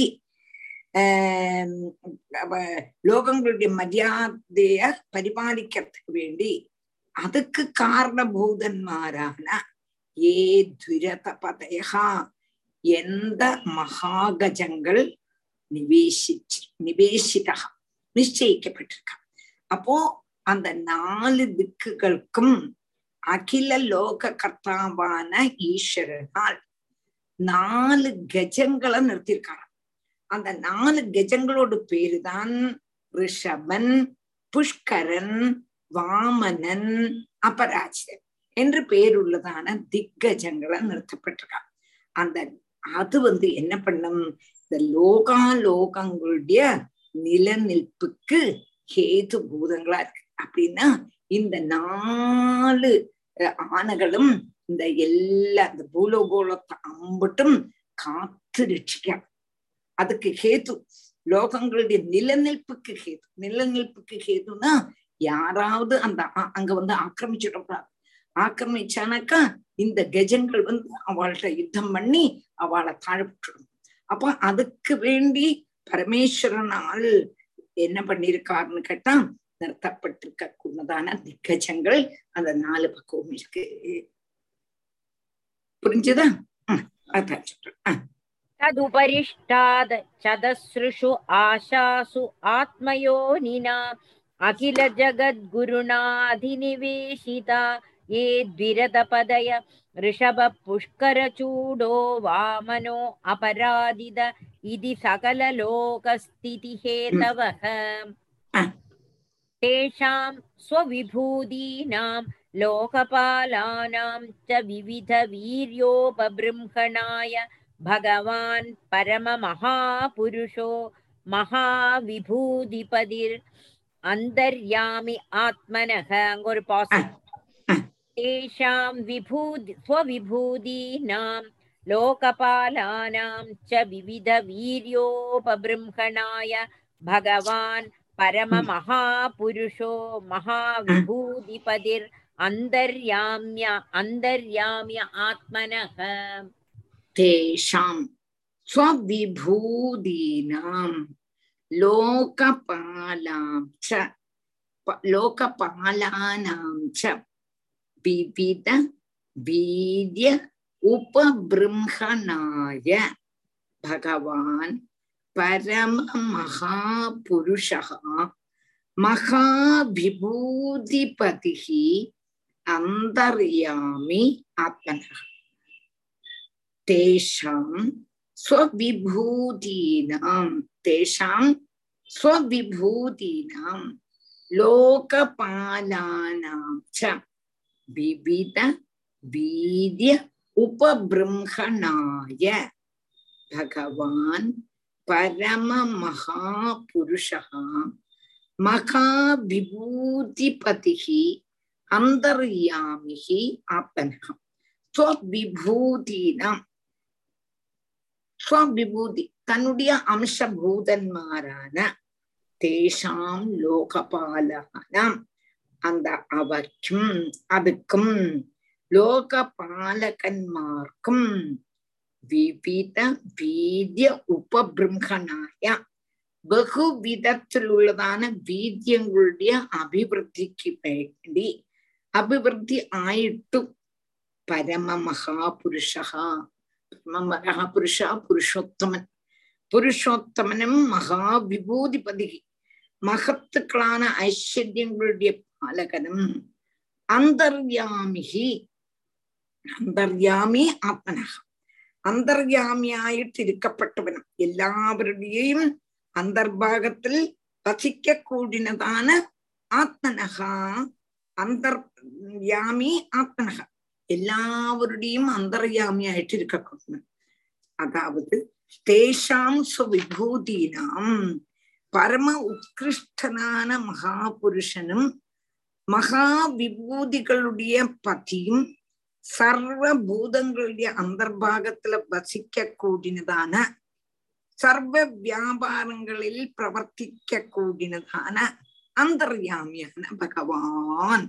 Speaker 2: ஆஹ் அவ லோகங்களுடைய மரியாதைய பரிபாலிக்கிறதுக்கு வேண்டி அதுக்கு காரணபூதன்மாரான ஏ துரத பதையா எந்த மகாகஜங்கள் நிவேசிச்சு நிவேசிதா நிச்சயிக்கப்பட்டிருக்கா அப்போ அந்த நாலு திக்குகளுக்கும் அகில லோக கர்த்தாவான ஈஸ்வரனால் நாலு கஜங்களை நிறுத்தியிருக்காராம் அந்த நாலு கஜங்களோட பேருதான் ரிஷபன் புஷ்கரன் வாமனன் அபராஜிதன் என்று பேருள்ளதான திக்கஜங்களை நிறுத்தப்பட்டிருக்கான் அந்த அது வந்து என்ன பண்ணும் இந்த லோகாலோகங்களுடைய நிலநிற்புக்கு ஹேது பூதங்களா இருக்கு அப்படின்னா இந்த நாலு அஹ், ஆணைகளும் இந்த எல்லா இந்த பூலோகோளத்தை அம்பட்டும் காத்து ரட்சிக்க அதுக்கு ஹேது லோகங்களுடைய நிலநிற்புக்கு ஹேது நிலநிற்புக்கு ஹேதுன்னா யாராவது அந்த அ- அங்க வந்து ஆக்கிரமிச்சிடக்கூடாது ஆக்கிரமிச்சானாக்கா இந்த கஜங்கள் வந்து அவள்கிட்ட யுத்தம் பண்ணி அவளை தாழ்விட்டுடும் அப்ப அதுக்கு வேண்டி பரமேஸ்வரனால் என்ன பண்ணிருக்காருன்னு கேட்டா நிறுத்தப்பட்டிருக்க கூடதான திக்கஜங்கள் அந்த நாலு பக்கமும் இருக்கு புரிஞ்சுதா ம், அதான் சொல்றேன் ஆ.
Speaker 14: तदुपरिष्टाद् चदसृषु आशासु आत्मयोनिना अखिलजगद्गुरुणाधिनिवेशिता ये द्विरदपदय ऋषभपुष्करचूडो वामनो अपरादिद इति सकललोकस्थितिहेतवः तेषां स्वविभूतीनां लोकपालानां च विविधवीर्योपबृंहणाय भगवान् परममहापुरुषो महाविभूतिपदिर् अन्तर्यामि आत्मनः அங்க ஒரு பாஸ் तेषां विभूति स्वविभूतीनां लोकपालानां च विविधवीर्योपबृंहणाय भगवान् परममहापुरुषो महाविभूतिपदिर् अन्तर्याम्य अन्तर्याम्य आत्मनः
Speaker 2: तेषां स्वविभूतीनां लोकपालां च प- लोकपालानां च विविध वीर्य उपबृंहणाय भगवान् परममहापुरुषः महाविभूतिपतिः अन्तर्यामि आत्मनः तेषां स्वविभूतीनां तेषां स्वविभूतीनां लोकपालानां च विविध वीर्य उपबृंहणाय भगवान् परममहापुरुषः महाविभूतिपतिः अन्तर्यामिः आत्मनः ஸ்வவிபூதினம் ஸ்வவிபூதி தன்னுடைய அம்சபூதன்மாரான தேஷாம் லோகபாலகனம் அந்த அவர்க்கும் அதுக்கும் லோகபாலகன்மார்க்கும் விவித வீரிய உபபிரம்மனாய ബഹുവിധത്തിലുള്ളതാണ് വീര്യങ്ങളുടെ അഭിവൃദ്ധിക്ക് വേണ്ടി അഭിവൃദ്ധി ആയിട്ടു പരമമഹാപുരുഷ മഹാപുരുഷ പുരുഷോത്തമൻ പുരുഷോത്തമനും മഹാവിഭൂതിപതി മഹത്തുക്കളാണ് ഐശ്വര്യങ്ങളുടെ പാലകനും അന്തര്യാമിഹി അന്തര്യാമി ആത്മനഃ അന്തര്യാമിയായിട്ടിരിക്കപ്പെട്ടവനും എല്ലാവരുടെയും അന്തർഭാഗത്തിൽ വസിക്കൂടിനതാണ് ആത്മനഹ അന്തർയാമി ആത്മനഹ എല്ലാവരുടെയും അന്തർയാമിയായിട്ടിരിക്കുന്നു അതാവത് തേഷാം സ്വവിഭൂതീനാം പരമ ഉത്കൃഷ്ടനാன മഹാപുരുഷനും മഹാവിഭൂതികളുടെ പതിയും സർവഭൂതങ്ങളുടെ അന്തർഭാഗത്തില് വസിക്കൂടിനതാണ് സർവ വ്യാപാരങ്ങളിൽ പ്രവർത്തിക്കൂടിനതാണ് அந்தர்யாமியான பகவான்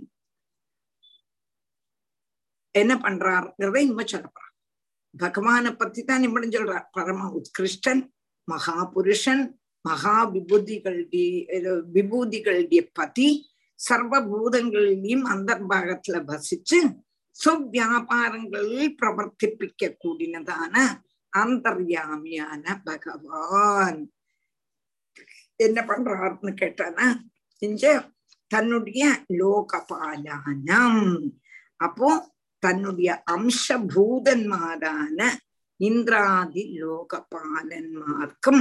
Speaker 2: என்ன பண்றாருங்கிறத இனிமே சொல்ல போறான் பகவானை பத்தி தான் இம்மடும் சொல்றார் பரம உத்கிருஷ்டன் மகாபுருஷன் மகா விபூதிகளுடைய விபூதிகளுடைய பதி சர்வபூதங்களிலையும் அந்தர்பாகத்துல வசிச்சு சுவியாபாரங்களில் பிரவர்த்திப்பிக்க கூடினதான அந்தர்யாமியான பகவான் என்ன பண்றாருன்னு கேட்டானா இங்க தன்னுடைய லோகபாலானம் அப்போ தன்னுடைய அம்சபூதன்மாரான இந்திராதி லோகபாலன்மார்க்கும்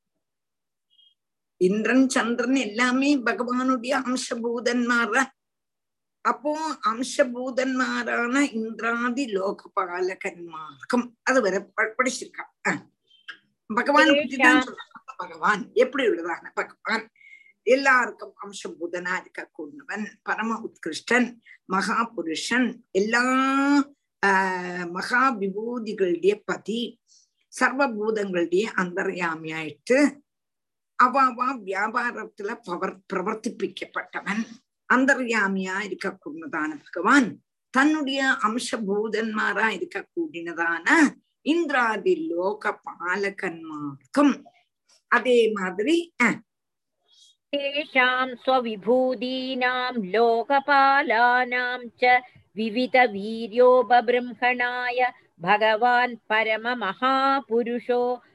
Speaker 2: இந்திரன் சந்திரன் எல்லாமே பகவானுடைய அம்சபூதன்மார அப்போ அம்சபூதன்மாரான இந்திராதி லோகபாலகன்மார்க்கும் அது வரை படிச்சிருக்கான் பகவான் பற்றிதான் சொல்றான் பகவான் எப்படி உள்ளதான பகவான் எல்லாருக்கும் அம்சபூதனா இருக்கக்கூடியவன் பரம உத்கிருஷ்டன் மகா புருஷன் எல்லா ஆஹ் மகா விபூதிகளுடைய பதி சர்வபூதங்களுடைய அந்தர்யாமியாயிட்டு அவாவா வியாபாரத்துல பவர் பிரவர்த்திப்பிக்கப்பட்டவன் அந்தர்யாமியா இருக்கக்கூடியதான பகவான் தன்னுடைய அம்சபூதன்மாரா இருக்கக்கூடியதான இந்திராதி லோக பாலகன்மார்க்கும் அதே மாதிரி
Speaker 14: तेषां स्वविभूतीनां लोकपालानां च विविधवीर्योपबृंहणाय भगवान् परममहापुरुषो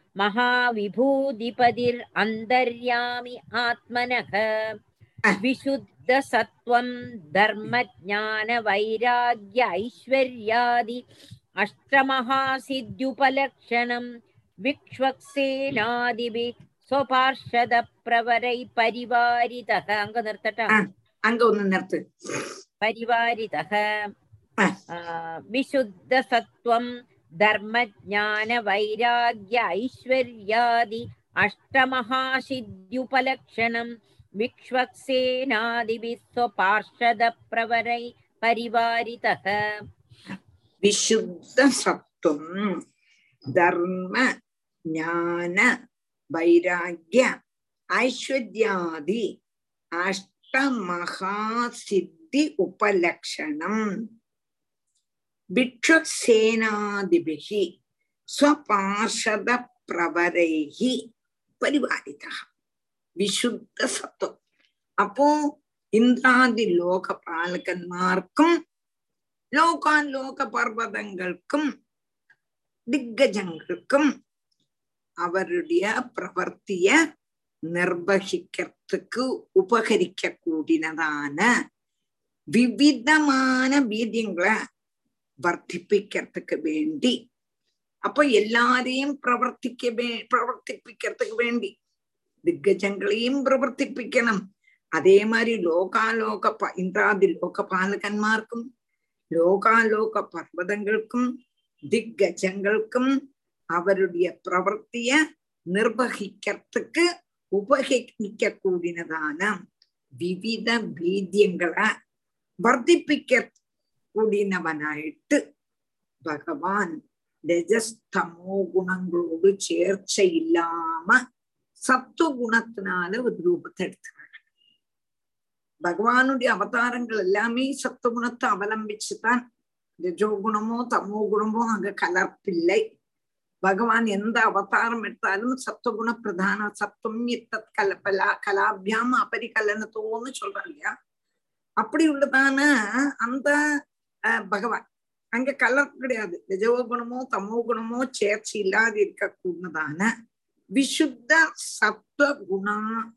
Speaker 14: महाविभूतिपतिरन्तर्यामि आत्मनः विशुद्धसत्त्वं धर्मज्ञानवैराग्य ऐश्वर्यादि अष्टमहासिद्ध्युपलक्षणं विक्ष्वक्सेनादिभिः स्वपार्षदप्रवरै परिवारितः अङ्ग निर्तट
Speaker 2: அங்க ஒண்ணு நிறுத்து
Speaker 14: परिवारितः विशुद्धसत्त्वं धर्मज्ञानवैराग्य ऐश्वर्यादि अष्टमहासिद्ध्युपलक्षणं विक्ष्वक्सेनादिभिः स्वपार्षदप्रवरै परिवारितः
Speaker 2: വിശുദ്ധ സത്വം ധർമ്മ ജ്ഞാന വൈരാഗ്യ ഐശ്വര്യാദി അഷ്ടമഹാസിദ്ധി ഉപലക്ഷണം ഭിക്ഷുസേനാദിഭിः സ്വപാർഷദ പ്രവരൈः പരിപാലിത വിശുദ്ധ സത്വം അപ്പോ ഇന്ദ്രാദി ലോകപാലകന്മാർക്കും ലോകാലോക പർവ്വതങ്ങൾക്കും திக்கஜங்களுக்கும் அவருடைய பிரவர்த்திய நிர்வகிக்கிறதுக்கு உபகரிக்க கூடினதான விவிதமான வீதியங்களை வர்த்திப்பிக்கிறதுக்கு வேண்டி அப்ப எல்லாரையும் பிரவர்த்திக்க வே பிரவர்த்திப்பிக்கிறதுக்கு வேண்டி திக்கஜங்களையும் பிரவர்த்திப்பிக்கணும் அதே மாதிரி லோகாலோக ப இந்திராதி லோக பாலகന്മാർക്കും லோகாலோக பர்வதங்களுக்கும் திக்கஜங்களுக்கும் அவருடைய பிரவர்த்திய நிர்வகிக்கிறதுக்கு உபகரிக்க கூடினதான விவித வீதியங்களை വർദ്ധിപ്പിക്ക കൂടിയവനായിട്ട് ഭഗവാൻ രജസ്തമോ ഗുണങ്ങളോട് ചേർച്ചയില്ലാമ சத்துவகுணத்தினால ஒரு ரூபத்தை எடுத்துக்கிறாங்க பகவானுடைய அவதாரங்கள் எல்லாமே சத்துவகுணத்தை அவலம்பிச்சுதான் രജോഗുണമോ തമോ ഗുണമോ அங்க கலர்ப்பில்லை பகவான் எந்த அவதாரம் எடுத்தாலும் சத்துவகுண பிரதான சத்துவம் எத்தத் கலப்பலா கலாபியாம் அபரிகலனத்தோன்னு சொல்றாங்க இல்லையா அப்படி உள்ளதான அந்த பகவான் அங்க கலர் கிடையாது ரஜோ குணமோ தமோ குணமோ சேர்ச்சி இல்லாது இருக்க கூடதான விசுத்த சத்துவ குணா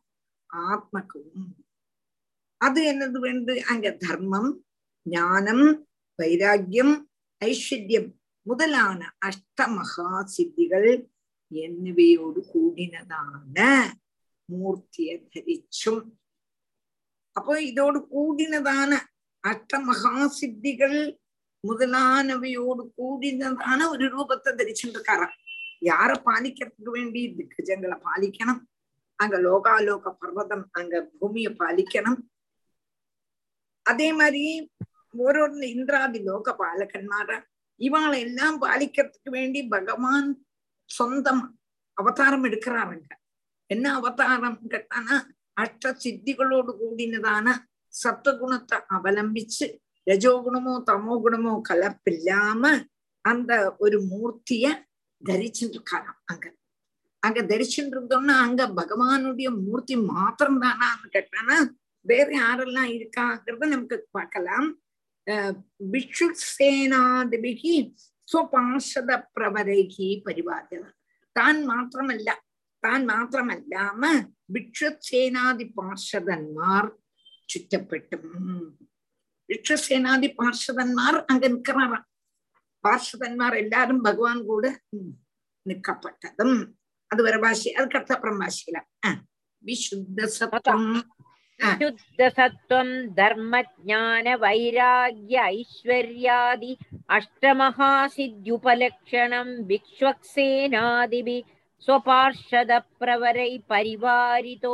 Speaker 2: ஆத்மக்கும் அது என்னது வேண்டு அங்க தர்மம் ஞானம் வைராக்கியம் ஐஸ்வர்யம் முதலான அஷ்டமகா சித்திகள் എന്നിവയോട് കൂടിനതാണ് മൂർത്തിയെ ധരിച്ചും അപ്പൊ ഇതോട് കൂടിനതാണ് അഷ്ടമഹാസിദ്ധികൾ മുതലാനവയോട് കൂടിനതാണ് ഒരു രൂപത്തെ ധരിച്ചിട്ടിருக்காரா யார பாலிக்கிறதுக்கு வேண்டி திக்கஜங்களை பாலிக்கணும் அங்க லோகாலோக பர்வதம் அங்க பூமியை பாலிக்கணும் அதே மாதிரி ஓரோரு இந்திராதி லோக பாலகன்மார இவாளை எல்லாம் பாலிக்கிறதுக்கு வேண்டி பகவான் சொந்தம் அவதாரம் எடுக்கிறாருங்க என்ன அவதாரம் கேட்டானா அஷ்ட சித்திகளோடு கூடினதான சத்துவகுணத்தை அவலம்பிச்சு ரஜோ குணமோ தமோ குணமோ கலப்பில்லாம அந்த ஒரு மூர்த்திய தரிச்சுட்டு இருக்காராம் அங்க அங்க தரிச்சுட்டு இருந்தோம்னா அங்க பகவானுடைய மூர்த்தி மாத்திரம் தானான்னு கேட்டானா வேற யாரெல்லாம் இருக்காங்கிறத நமக்கு பார்க்கலாம் பிக்ஷு சேனாதிபிகி സ്വപാർഷദ പ്രവരൈഹി പരിപാലന താൻ മാത്രമല്ല താൻ മാത്രമല്ലാമ ഭിക്ഷസേനാദി പാർഷദന്മാർ ചുറ്റപ്പെട്ടും ഭിക്ഷസേനാദി പാർഷദന്മാർ അങ്ക നിൽക്കറാറാം പാർഷദന്മാർ എല്ലാരും ഭഗവാൻ കൂടെ നിൽക്കപ്പെട്ടതും അത് വരെ ഭാഷ അത് കർത്തപ്രം ഭാഷയില വിശുദ്ധ സത്വം
Speaker 14: ശുദ്ധസത്വം ധർമ്മജ്ഞാന വൈരാഗ്യ ഐശ്വര്യാദി അഷ്ടമഹാസിദ്ധ്യുപലക്ഷണം വിക്ഷ്വക്സേനാദിഭി സ്വപാർഷദ പ്രവരൈ പരിവാരിതോ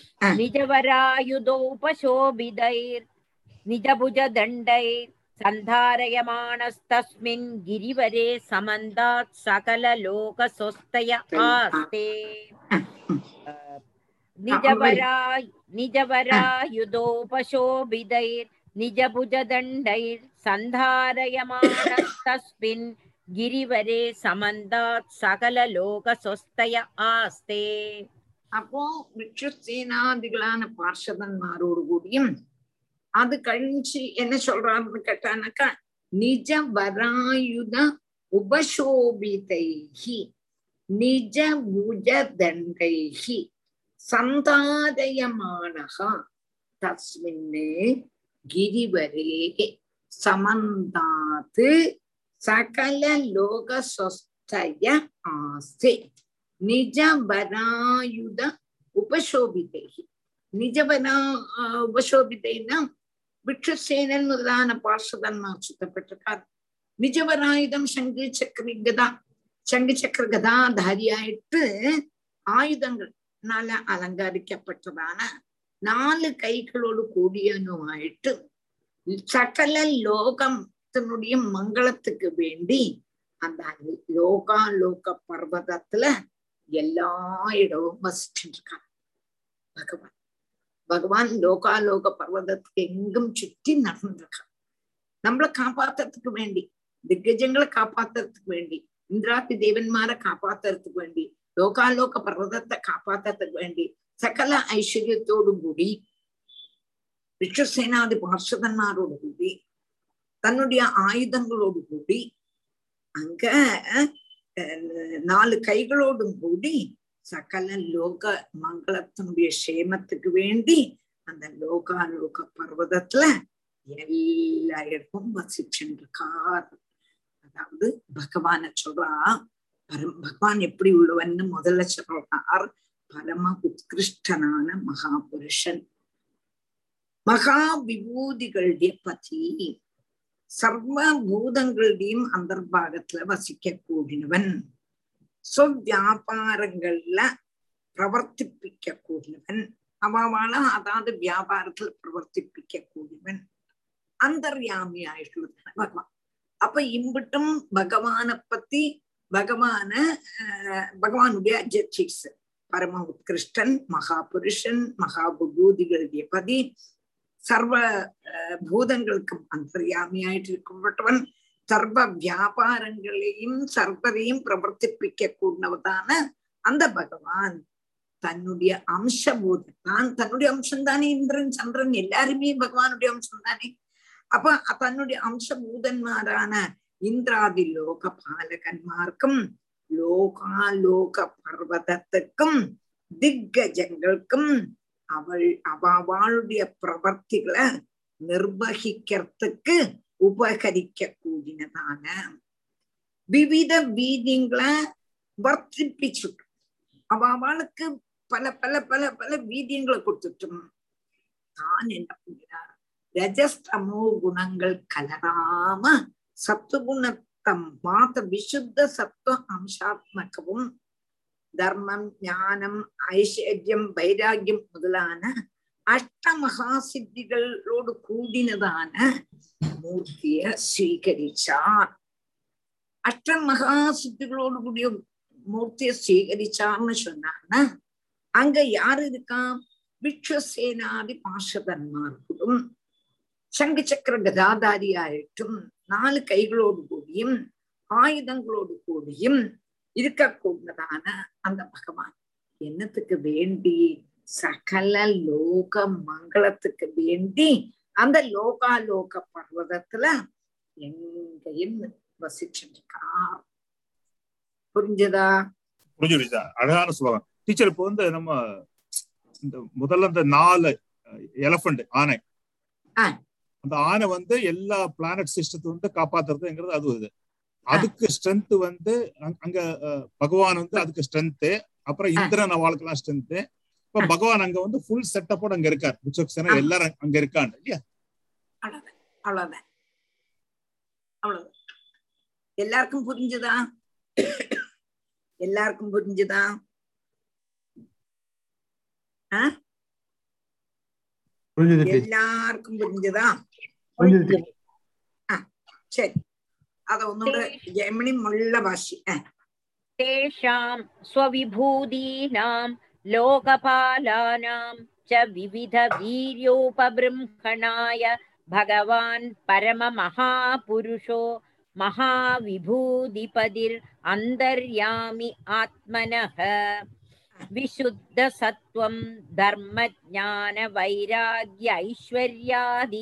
Speaker 14: നിജവരായുധോപശോഭിതൈർ നിജഭുജദണ്ഡൈർ സന്ധാരയമാണസ്തസ്മിൻ ഗിരിവരെ സമന്താത് സകല ലോകസ്വസ്തയ ആസ്തേ നിജവരാ നിജവരായുധോപശോഭിതൈർ നിജഭുജദണ്ഡൈർ സന്ധാരയമാണസ്തസ്മിൻ ഗിരിവരെ സമന്താത് സകല ലോകസ്വസ്തയ ആസ്തേ
Speaker 2: അപ്പോ വിക്ഷസേനാദികളാன പാർഷദന്മാരോട് കൂടിയും அது கழிஞ்சு என்ன சொல்றாருன்னு கேட்டானாக்கா நிஜ வராயுத உபசோபிதைஹி நிஜ புஜ தண்டைஹி சந்தாதயமானக தஸ்மின்னே கிரிவரே சமந்தாத்து சகல லோக சொஸ்தய ஆஸ்தே நிஜ வராயுத உபசோபிதைஹி நிஜவனா உபசோபிதைனா விக்ஷசேனன் முதலான பார்ஷதன்மார் சுத்தப்பட்டிருக்கார் நிஜவராயுதம் சங்கு சக்கரி கதா சங்கு சக்கர கதாதாரியாயிட்டு ആയുധങ്ങൾനാല അലങ്കരിക്കപ്പെട്ടതാണ് നാല് കൈകളോട് കൂടിയനുമായിട്ട് സകല ലോകത്തിനുடைய மங்களத்துக்கு வேண்டி அந்த லோகாலோக பர்வதத்துல எல்லா இடமும் வசிச்சுட்டு இருக்காங்க பகவான் பகவான் லோகாலோக பர்வதத்துக்கு எங்கும் சுற்றி நடந்திருக்கான் நம்மளை காப்பாத்துறதுக்கு வேண்டி திக்கஜங்களை காப்பாத்துறதுக்கு வேண்டி இந்திராதி தேவன்மாரை காப்பாத்துறதுக்கு வேண்டி ലോകാലോക പർവ്വതത്തെ കാപ്പാത്തതിന് വേണ്ടി സകല ഐശ്വര്യത്തോടും കൂടി വിശ്വസേനാദി പാർഷദന്മാരോടുകൂടി தன்னுடைய ஆயுதங்களோடு கூடி அங்க நாலு கைகளோடும் கூடி சகல லோக மங்களத்தினுடைய சேமத்துக்கு வேண்டி அந்த லோகாலோக பர்வதத்துல எல்லா இடமும் வசிச்சுருக்கார் அதாவது பகவான சொல்றா பரம் பகவான் எப்படி உள்ளவன்னு முதல்ல சொல்றார் பரம உத்கிருஷ்டனான மகாபுருஷன் மகா விபூதிகளுடைய பதி சர்வ பூதங்களுடையும் அந்தர்பாகத்துல வசிக்க கூடினவன் சொவ்வியாபாரங்கள்ல பிரவர்த்திப்பிக்க கூடினவன் அவவால அதாவது வியாபாரத்துல பிரவர்த்திப்பிக்க கூடியவன் அந்தர்யாமி ஆயிட்டுள்ளது பகவான் அப்ப இம்பிட்டும் பகவானை பத்தி பகவான பகவானுடைய அஜெக்டிவ்ஸ் பரம உத்கிருஷ்டன் மகாபுருஷன் மகாபூதிகளுடைய பதி சர்வ பூதங்களுக்கும் அந்தர்யாமியாயிட்டு இருக்கப்பட்டவன் சர்வ வியாபாரங்களையும் சர்வரையும் பிரவர்த்திப்பிக்க கூடவதான அந்த பகவான் தன்னுடைய அம்சபூதம் தான் தன்னுடைய அம்சம் தானே இந்திரன் சந்திரன் எல்லாருமே பகவானுடைய அம்சம் தானே அப்ப தன்னுடைய அம்சபூதன்மாரான இந்திராதி லோக பாலகன்மார்க்கும் லோகாலோக பர்வதத்துக்கும் திக்கஜங்களுக்கும் அவள் அவ அவளுடைய பிரவர்த்திகளை நிர்வகிக்கிறதுக்கு உபகரிக்க கூடினதான விவித வீதியங்களை வர்த்திப்பிச்சுட்டு அவ அவளுக்கு பல பல பல பல வீதியங்களை கொடுத்துட்டும் தான் என்ன பண்ணுகிறார் ரஜஸ்தமோ குணங்கள் கலராம சத்துகுணத்தம் மாத விசுத்த சத்துவ அம்சாத்மகவும் தர்மம் ஞானம் ஐஸ்வர்யம் வைராகியம் முதலான அஷ்டமகா சித்திகளோடு கூடினதான மூர்த்திய ஸ்வீகரிச்சார் அஷ்டமகா சித்திகளோடு கூடிய மூர்த்திய ஸ்வீகரிச்சார்னு சொன்னான்னா அங்க யாரு இருக்கா விஸ்வசேனாதி பாஷதன்மார்களும் சங்கு சக்கர கதாதாரியாயிட்டும் நாலு கைகளோடு கூடியும் ஆயுதங்களோடு கூடியும் இருக்கக்கூடியதான அந்த பகவான் என்னத்துக்கு வேண்டி சகல லோக மங்களத்துக்கு வேண்டி அந்த லோகாலோக பர்வதத்துல எங்கேயும் வசிச்சுருக்கார் புரிஞ்சதா
Speaker 4: புரிஞ்சுடுச்சா அழகான ஸ்லோகம் டீச்சர் இப்போ வந்து நம்ம இந்த முதல்ல இந்த நாலு எலஃபண்ட் ஆனை அந்த ஆனை வந்து எல்லா பிளானட் சிஸ்டத்தை வந்து காப்பாத்துறதுங்கிறது அது இது அதுக்கு ஸ்ட்ரென்த் வந்து அங்க பகவான் வந்து அதுக்கு ஸ்ட்ரென்த் அப்புறம் இந்திரன் அவளுக்கெல்லாம் ஸ்ட்ரென்த் இப்ப பகவான் அங்க வந்து ஃபுல் செட்டப்போட அங்க இருக்கார் விச்சக்சனா எல்லாரும் அங்க இருக்காங்க இல்லையா
Speaker 2: அவ்வளவுதான் அவ்வளவுதான் எல்லாருக்கும் புரிஞ்சுதா எல்லாருக்கும் புரிஞ்சுதா எல்லாருக்கும் புரிஞ்சுதா சரி அத ஒன்னோட ஜெமினி முள்ள பாஷி
Speaker 14: तेषां स्वविभूतीनां लोकपालानां च विविधवीर्योपबृंहणाय भगवान् परममहापुरुषो महाविभूतिपदिर्अन्तर्यामि आत्मनः विशुद्धसत्त्वं धर्मज्ञानवैराग्य ऐश्वर्यादि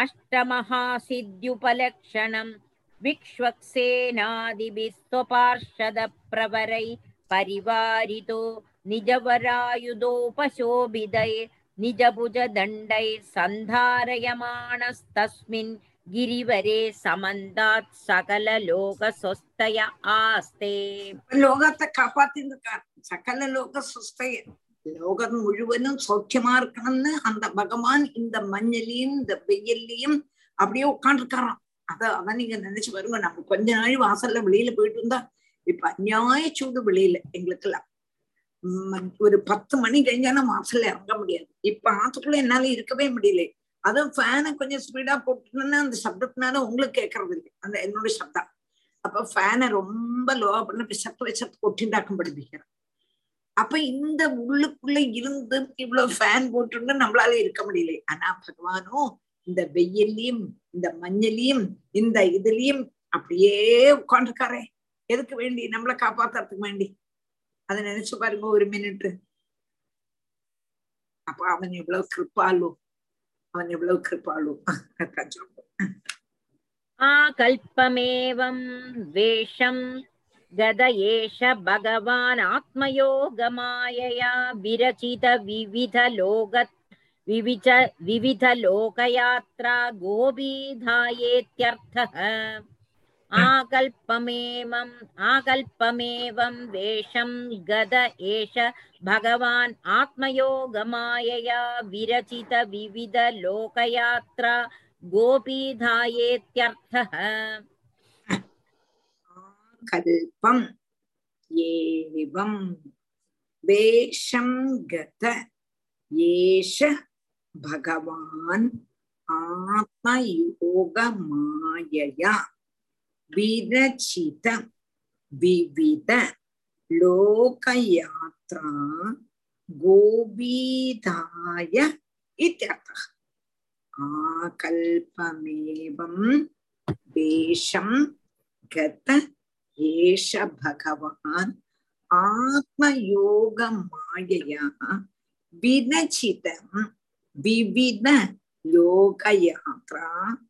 Speaker 14: अष्टमहासिद्ध्युपलक्षणम् विक्ष्वक्सेनादिभिः स्वपार्षदप्रवरै परिवारितो निजवरायुधोपशोभितै निजभुजदण्डैः गिरिवरे समन्तात् सकललोकस्वस्तय आस्ते
Speaker 2: ലോകത്തെ കാപ്പാത്തിருக்கார் சகல லோக சுஸ்தைய லோகம் முழுவதும் சௌக்கியமா இருக்கணும்னு அந்த பகவான் இந்த மஞ்சளையும் இந்த வெயில்லையும் அப்படியே உட்காந்துருக்காராம் அத அதான் நீங்க நினைச்சு பாருங்க நம்ம கொஞ்ச நாள் வாசல்ல வெளியில போயிட்டு இருந்தா இப்ப அநியாய சூடு வெளியில எங்களுக்கெல்லாம் ஒரு பத்து மணி கழிஞ்சானா வாசல்ல இறங்க முடியாது இப்ப ஆத்துக்குள்ள என்னால இருக்கவே முடியல அதுவும் ஃபேனை கொஞ்சம் ஸ்பீடா போட்டுனா அந்த சப்தத்தினால உங்களுக்கு கேட்கறது இல்லை அந்த என்னோட சப்தம் அப்ப ஃபேனை ரொம்ப லோவா பண்ண சத்து வச்சத்து கொட்டிண்டாக்கம் படிப்பிக்கிறேன் அப்ப இந்த உள்ளுக்குள்ள இருந்து இவ்வளவு ஃபேன் போட்டுன்னு நம்மளால இருக்க முடியல ஆனா பகவானும் இந்த வெயிலையும் இந்த மஞ்சளையும் இந்த இதுலயும் அப்படியே உட்காந்துருக்காரே எதுக்கு வேண்டி நம்மளை காப்பாத்துறதுக்கு வேண்டி அதை நினைச்சு பாருங்க ஒரு மினிட் அப்ப அவன் எவ்வளவு கிருப்பாலும் அவன் எவ்வளவு கிருப்பாலும்
Speaker 14: आकल्पमेवं वेषं गद एष भगवान् आत्मयोगमायया विरचितविविधलोक विविच विविधलोकयात्रा गोपीधायेत्यर्थः आकल्पमेवम् आकल्पमेवं वेषं गद एष भगवान् आत्मयोगमायया विरचितविविधलोकयात्रा गोपीधायेत्यर्थः
Speaker 2: कल्पम् एवं वेषं गत एष भगवान् आत्मयोगमायया विरचित विविध लोकयात्रा गोपीधाय इत्यर्थः आकल्पमेवं वेषं गत एष भगवान् आत्मयोगमायया विरचितं विविध लोकयात्रा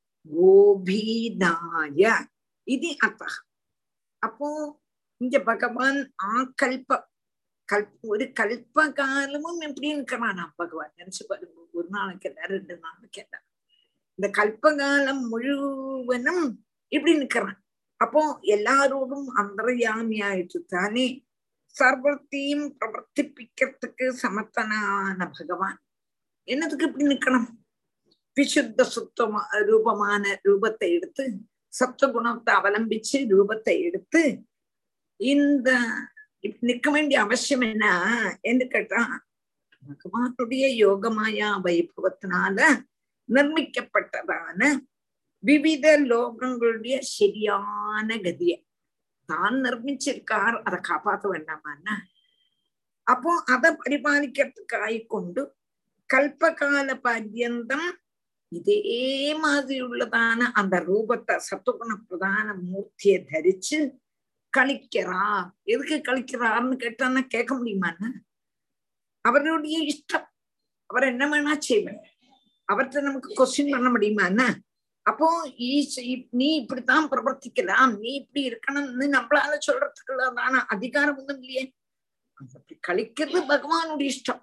Speaker 2: गोभीदाय இது அர்த்தம் அப்போ இங்க பகவான் ஆக்கல்ப கல் ஒரு கல்பகாலமும் எப்படி இருக்கிறானா பகவான் நினைச்சு பாருங்க ஒரு நாளைக்கு இல்ல ரெண்டு நாளைக்கு இல்ல இந்த கல்பகாலம் முழுவனும் இப்படி நிக்கிறான் அப்போ எல்லாரோடும் அந்தர்யாமியாயிட்டு தானே சர்வத்தையும் பிரவர்த்திப்பிக்கிறதுக்கு சமர்த்தனான பகவான் என்னதுக்கு இப்படி நிக்கணும் விசுத்த சுத்தமா ரூபமான ரூபத்தை எடுத்து சத்துவகுணத்தை அவலம்பிச்சு ரூபத்தை எடுத்து இந்த இப்ப நிக்க வேண்டிய அவசியம் என்ன என்று கேட்டா பகவானுடைய யோகமாயா வைபவத்தினால நிர்மிக்கப்பட்டதான விவித லோகங்களுடைய சரியான கதிய தான் நிர்மிச்சிருக்கார் அதை காப்பாத்த வேண்டாமான்னா அப்போ அதை பரிபாலிக்கிறதுக்காய் கொண்டு கல்பகால பர்யந்தம் இதே மாதிரி உள்ளதான அந்த ரூபத்தை சத்துகுண பிரதான மூர்த்தியை தரிச்சு கழிக்கிறா எதுக்கு கழிக்கிறார்னு கேட்டான்னா கேட்க முடியுமான்னு அவருடைய இஷ்டம் அவர் என்ன வேணா செய்வேன் அவர்கிட்ட நமக்கு கொஸ்டின் பண்ண முடியுமான்னு அப்போ நீ இப்படித்தான் பிரவர்த்திக்கலாம் நீ இப்படி இருக்கணும்னு நம்மளால சொல்றதுக்குள்ளதான அதிகாரம் ஒண்ணும் இல்லையே அப்படி கழிக்கிறது பகவானுடைய இஷ்டம்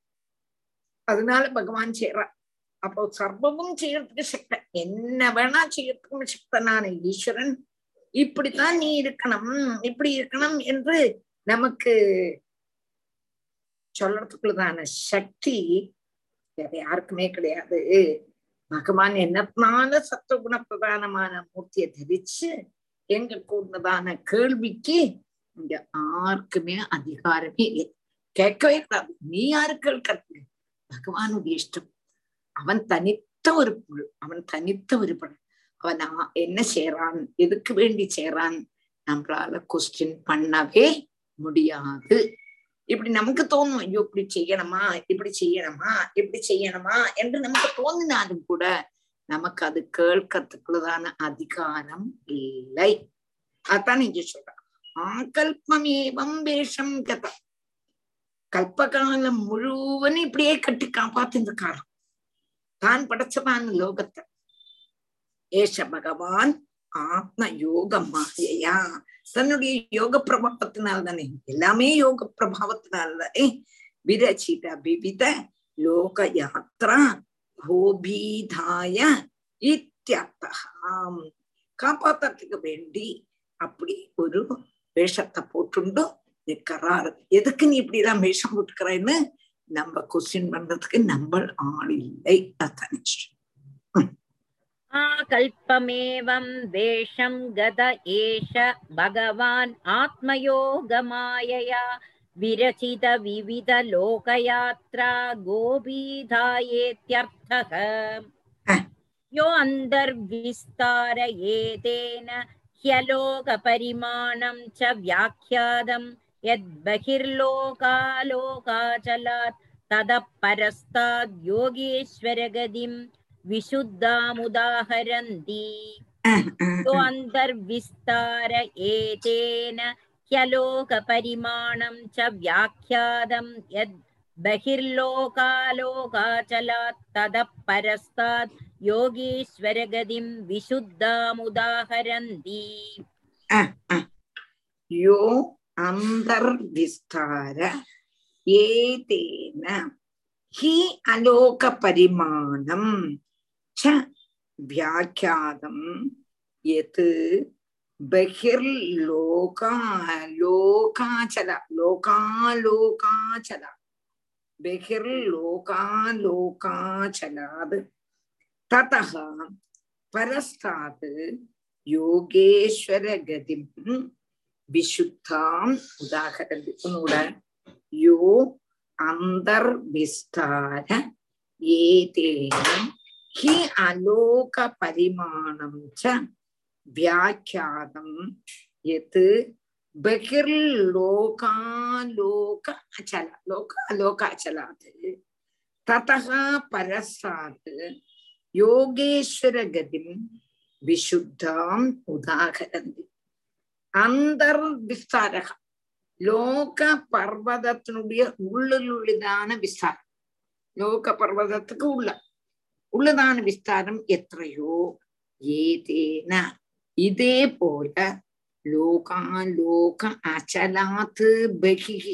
Speaker 2: அதனால பகவான் செய்யறான் அப்போ சர்வமும் செய்யறதுக்கு சக்தன் என்ன வேணா செய்யறதுக்கும் சக்தனான ஈஸ்வரன் இப்படித்தான் நீ இருக்கணும் இப்படி இருக்கணும் என்று நமக்கு சொல்றதுக்குள்ளதான சக்தி வேற யாருக்குமே கிடையாது பகவான் என்னத்தினால சத்துவகுண பிரதானமான மூர்த்தியை தரிச்சு எங்க கூடதான கேள்விக்கு இங்க யாருக்குமே அதிகாரமே இல்லை கேட்கவே கூடாது நீ யாரு கேட்கறது பகவானுடைய இஷ்டம் அவன் தனித்த ஒரு புழு அவன் தனித்த ஒரு படம் அவன் என்ன செய்யறான் எதுக்கு வேண்டி செய்யறான் நம்மளால கொஸ்டின் பண்ணவே முடியாது இப்படி நமக்கு தோணும் ஐயோ இப்படி செய்யணுமா இப்படி செய்யணுமா இப்படி செய்யணுமா என்று நமக்கு தோணினாலும் கூட நமக்கு அது கேட்கறதுக்குள்ளதான அதிகாரம் இல்லை அதான் இங்க சொல்றான் ஆகல்பமேவம் வேஷம் கதம் கல்பகாலம் முழுவதும் இப்படியே கட்டி காப்பாத்திருக்காராம் தான் படைச்சதான லோகத்தை ஏஷ பகவான் ஆத்ம யோக மாயையா தன்னுடைய யோக பிரபாவத்தினால் தானே எல்லாமே யோக பிரபாவத்தினால் தானே விரச்சித விவித லோக யாத்ரா கோபீதாய இத்தியர்த்தம் காப்பாத்துறதுக்கு வேண்டி அப்படி ஒரு வேஷத்தை போட்டுண்டு நிக்கிறாரு எதுக்கு நீ இப்படி எல்லாம் வேஷம் போட்டுக்கிறேன்னு நம்ம கொஸ்டின் பண்றதுக்கு நம்ம ஆள் இல்லை அதான்
Speaker 14: कल्पमेवं वेषं गत एष भगवान् आत्मयोगमायया विरचितविविधलोकयात्रा गोपीधायेत्यर्थः यो अन्तर्विस्तार एतेन ह्यलोकपरिमाणं च व्याख्यातं यद्बहिर्लोकालोकाचलात् ततः परस्ताद् योगेश्वरगतिं विशुद्धामुदाहरन्ति तो अन्तर्विस्तार एतेन ह्यलोकपरिमाणं च व्याख्यातं यद् बहिर्लोकालोकाचलात् ततः परस्तात् योगीश्वरगतिं विशुद्धामुदाहरन्ति
Speaker 2: यो अन्तर्विस्तार एतेन हि अलोकपरिमाणं च व्याख्यातं यत् बहिर्लोका लोकाचल लोकालोकाचल बहिर्लोकालोकाचलात् ततः परस्तात् योगेश्वरगतिं विशुद्धाम् उदाहरन्ति उन्नूड यो अन्तर्विस्तार एतेन हि अलोकपरिमाणं च व्याख्यातं यत् बहिर्लोकालोक अचल लोकालोकाचलात् ततः परस्तात् योगेश्वरगतिं विशुद्धाम् उदाहरन्ति अन्तर्विस्तारः லோக பர்வதத்தினுடைய உள்ளுள்ளதான விஸ்தாரம் லோக பர்வதத்துக்கு உள்ள உள்ளதான விஸ்தாரம் எத்தையோ ஏதேன இதே போல லோகாலோக அச்சலாத்து பகிஹி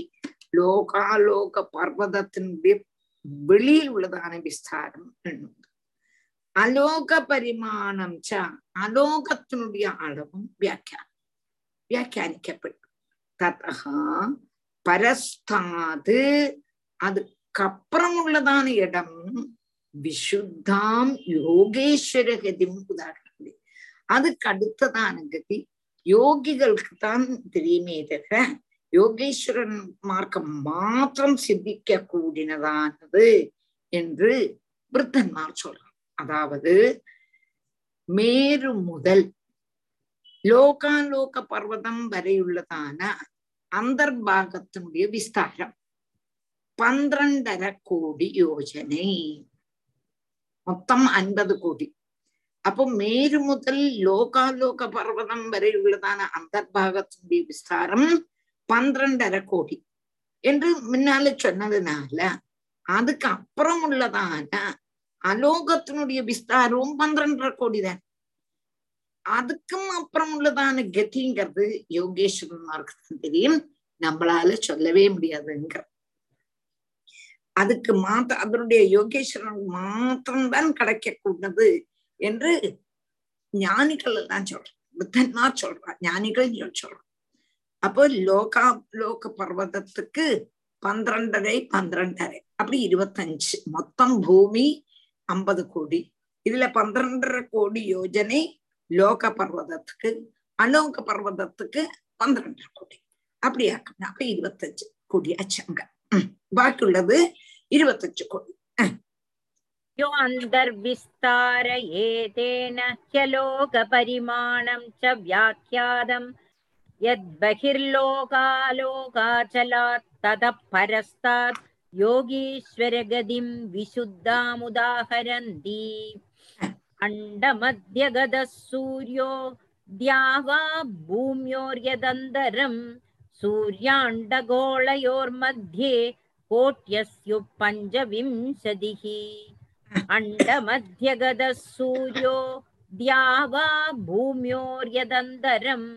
Speaker 2: லோகாலோக பர்வதத்தினுடைய வெளியில் உள்ளதான விஸ்தாரம் எண்ணுவது அலோக பரிமாணம் ச அலோகத்தினுடைய அளவும் வியாக்கியானம் வியாக்கியானிக்கப்படும் ததா பரஸ்தாது அதுக்கப்புறம் உள்ளதான இடம் விசுத்தாம் யோகேஸ்வர கதியும் உதாரணம் அதுக்கு அடுத்ததான கதி யோகிகளுக்கு தான் தெரியுமே தவிர யோகேஸ்வரன் மார்க்கம் மாத்திரம் சித்திக்க கூடினதானது என்று விருத்தன்மார் சொல்றான் அதாவது மேரு முதல் லோகாலோக பர்வதம் வரையுள்ளதான அந்தர்பாகத்தினுடைய விஸ்தாரம் பന്ത്രണ്ടര கோடி யோஜனை மொத்தம் அன்பது கோடி அப்போ மேரு முதல் லோகாலோக பர்வதம் வரையுள்ளதான அந்தர்பாகத்தினுடைய விஸ்தாரம் பന്ത്രണ്ടര கோடி என்று முன்னால சொன்னதுனால அதுக்கு அப்புறம் உள்ளதான அலோகத்தினுடைய விஸ்தாரமும் பന്ത്രണ്ടര கோடி தான் அதுக்கும் அப்புறம் உள்ளதான கதிங்கிறது யோகேஸ்வரன்மாருக்கு தெரியும் நம்மளால சொல்லவே முடியாதுங்கிற அதுக்கு மாத்த அதனுடைய யோகேஸ்வரன் மாத்திரம்தான் கிடைக்கக்கூடது என்று ஞானிகள் எல்லாம் சொல்றான் புத்தன்மார் சொல்றான் ஞானிகள் சொல்றான் அப்போ லோகா லோக பர்வதத்துக்கு பന്ത്രണ്ടரை பന്ത്രണ്ടரை அப்படி இருபத்தஞ்சு மொத்தம் பூமி ஐம்பது கோடி இதுல பന്ത്രണ്ടரை கோடி யோஜனை லோக பர்வதத்துக்கு அலோக பர்வதத்துக்கு பന്ത്രണ്ടரை கோடி அப்படி ஆக்கணும் அப்ப இருபத்தஞ்சு கோடி அச்சங்க பாக்கியுள்ளது இருபத்தஞ்சு கோடி
Speaker 14: यो अन्तर्विस्तार एतेन ह्यलोकपरिमाणं च व्याख्यातम् यद्बहिर्लोकालोकाचलात् ततः परस्तात् योगीश्वरगतिं विशुद्धामुदाहरन्ति अण्डमध्यगतः सूर्यो द्यावा भूम्योर्यदन्तरम् सूर्याण्डगोळयोर्मध्ये कोट्यस्युपञ्चविंशतिः अण्डमध्यगतः सूर्यो द्यावा भूम्योर्यदन्तरम्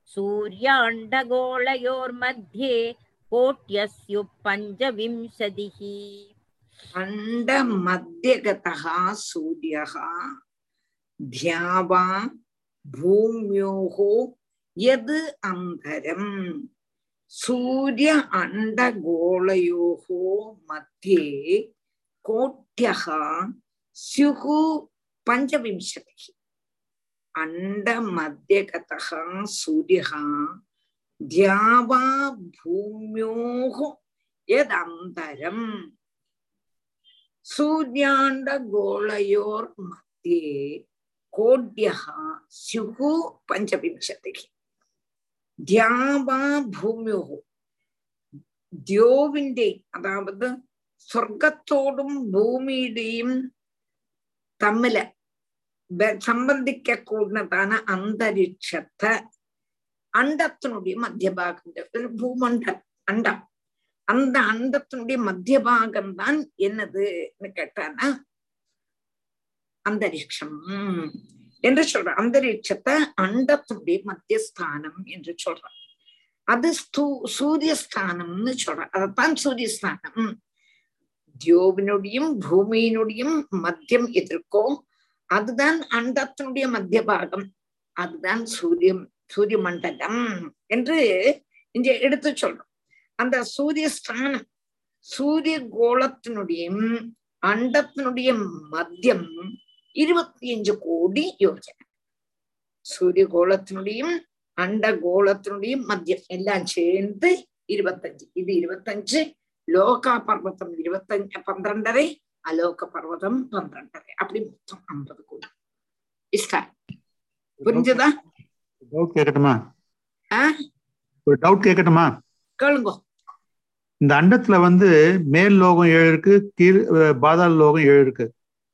Speaker 14: सूर्याण्डगोळयोर्मध्ये कोट्यस्युपञ्चविंशतिः
Speaker 2: अण्डमध्यगतः सूर्यः ध्यावा भूम्योः यद् अन्तरम् सूर्य अण्डगोळयोः मध्ये कोट्यः स्युः पञ्चविंशतिः अण्डमध्यगतः सूर्यः द्यावा भूम्योः यदन्तरम् सूर्याण्डगोळयोर्मध्ये कोड्यः स्युः पञ्चविंशतिः ദ്യാവാ ഭൂമ്യോഹു ദ്യോവിന്റെ അതായത് സ്വർഗത്തോടും ഭൂമിയുടെയും തമ്മില് സംബന്ധിക്കൂടുന്നതാണ് അന്തരീക്ഷത്തെ அண்டத்தினுடைய மத்தியபாகம் ஒரு பூமண்டல் அண்டம் அந்த அண்டத்தினுடைய மத்தியபாகம் தான் என்னதுன்னு கேட்டானா அந்தரிக்ஷம் என்று சொல்ற அந்தரிக்ஷத்தை அண்டத்தினுடைய மத்தியஸ்தானம் என்று சொல்றான் அது ஸ்தூ சூரியஸ்தானம்னு சொல்ற அதைத்தான் சூரியஸ்தானம் தியோவினுடையும் பூமியினுடையும் மத்தியம் எதிர்க்கோ அதுதான் அண்டத்தினுடைய மத்திய பாகம் அதுதான் சூரியம் சூரிய மண்டலம் என்று இங்க எடுத்து சொல்றோம் அந்த சூரிய ஸ்தானம் சூரிய கோளத்தினுடைய அண்டத்தினுடைய மத்தியம் இருபத்தி அஞ்சு கோடி யோஜனை சூரிய கோளத்தினுடையும் அண்ட கோளத்தினுடையும் மத்தியம் எல்லாம் சேர்ந்து இருபத்தஞ்சு இது இருபத்தஞ்சு லோகா பர்வதம் இருபத்தஞ்சு பന്ത്രണ്ടரை அலோக பர்வதம் பന്ത്രണ്ടரை அப்படி மொத்தம் ஐம்பது கோடி இஷ்டம் புரிஞ்சுதா
Speaker 10: டவுட் கேட்கட்டுமா
Speaker 2: ஆஹ்
Speaker 10: ஒரு டவுட் கேட்கட்டுமா
Speaker 2: கேளுங்கோ
Speaker 10: இந்த அண்டத்துல வந்து மேல் லோகம் ஏழு இருக்கு கீழ் அஹ், பாதாள லோகம் ஏழு இருக்கு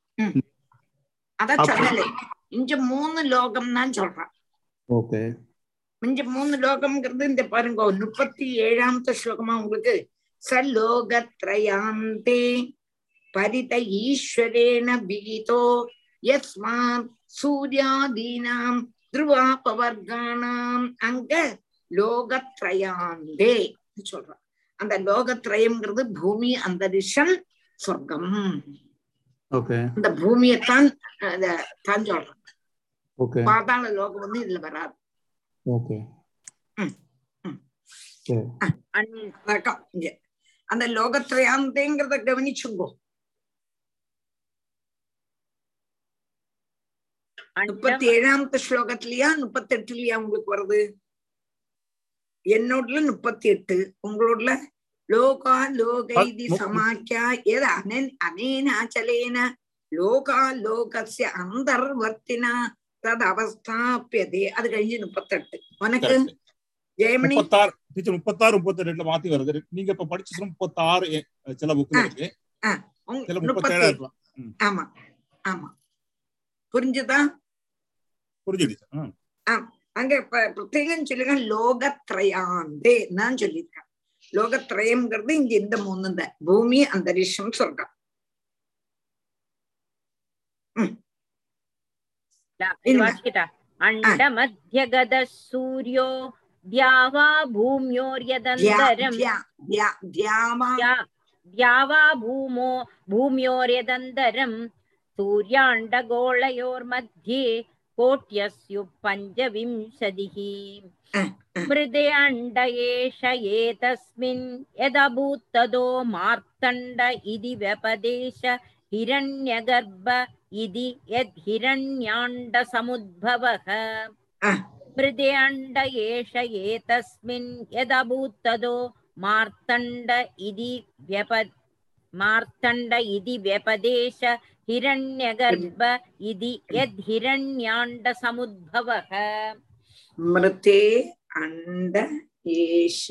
Speaker 2: அத சொல்லலை இங்க மூணு லோகம் தான் சொல்றான்
Speaker 10: ஓகே
Speaker 2: இங்க மூணு லோகம்ங்கிறது இந்த பாருங்க முப்பத்தி ஏழாமത്തെ ஸ்லோகமா உங்களுக்கு சலோகத்ரயாந்தே பரித ஈஸ்வரேண விகிதோ யஸ்மாத் சூர்யாதீனாம் துருவாபவர்கானாம் அங்க லோகத்ரயாந்தே சொல்றான் அந்த லோகத்ரயம்ங்கிறது பூமி அந்தரிஷம் சொர்க்கம்
Speaker 10: ஓகே
Speaker 2: அந்த பூமியைத்தான் அத தான் சொல்றேன்
Speaker 10: ஓகே
Speaker 2: பாதாள லோகம் வந்து இதுல வராது
Speaker 10: ஓகே
Speaker 2: ம், ம்.
Speaker 10: சரி
Speaker 2: அதான் இங்க அந்த லோகத்ரயாந்தேங்கிறத கவனிச்சுங்கோ முப்பத்தி ஏழாமത്തെ ஸ்லோகத்திலயா முப்பத்தி எட்டுலயா உங்களுக்கு வருது என்னோடல முப்பத்தி எட்டு உங்களோடல லோகா லோகைதி
Speaker 4: மு-
Speaker 2: சமாக்கியா ஏத அனன் அனேனாச்சலேன லோகா லோகஸ்ய அந்தர்வர்த்தினா தது அவஸ்தாபியதே அது കഴിഞ്ഞ് முப்பத்தெட்டு உனக்கு
Speaker 4: Correct.
Speaker 2: ஜெயமணி
Speaker 4: முப்பத்தாறு டீச்சர் முப்பத்தாறு முப்பத்தி ரெண்டுல மாத்தி வருது நீங்க இப்ப படிச்ச சொல்ல முப்பத்தாறு எ- சில புக்ல இருக்கு
Speaker 2: ஆ, உங்க-
Speaker 4: சில
Speaker 2: முப்பத்தி
Speaker 4: முப்பத்தேழா இருக்கலாம் ம்,
Speaker 2: ஆமா ஆமா புரிஞ்சுதா
Speaker 4: புரிஞ்சுது டீச்சர் ம்.
Speaker 2: ஆ, அங்க ப- பிரத்யேகம் சொல்லுங்க லோகத்ரயாந்தே நான் சொல்லியிருக்கேன் லோகத்ரயம்ங்கிறது இங்க இந்த மூணு தான் பூமி அந்தரிஷம் சொல்றேன்
Speaker 14: ಇದು ವಾಚಿಕಿತ ಅಂಡ ಮಧ್ಯಗದ ಸೂರ್ಯೋ ದ್ಯಾವಾ ಭೂಮ್ಯೋರ್ಯದಂತರಂ
Speaker 2: ದ್ಯಾವಾ
Speaker 14: ದ್ಯಾವಾ ಭೂಮೋ ಭೂಮ್ಯೋರ್ಯದಂತರಂ सूर्याण्डगोळयोर्मध्ये कोट्यस्यु पञ्चविंशतिः मृदे अण्ड एष एतस्मिन् यदभूत्तदो मार्तण्ड इति व्यपदेश हिरण्यगर्भ इति यद्हिरण्याण्डसमुद्भवः मृदे अण्ड एष एतस्मिन् यदभूत्तदो मार्तण्ड इति व्यप मार्तण्ड इति व्यपदेश हिरण्यगर्भ इति यद्हिरण्याण्डसमुद्भवः
Speaker 2: மிருத்தே அண்ட ஏஷ்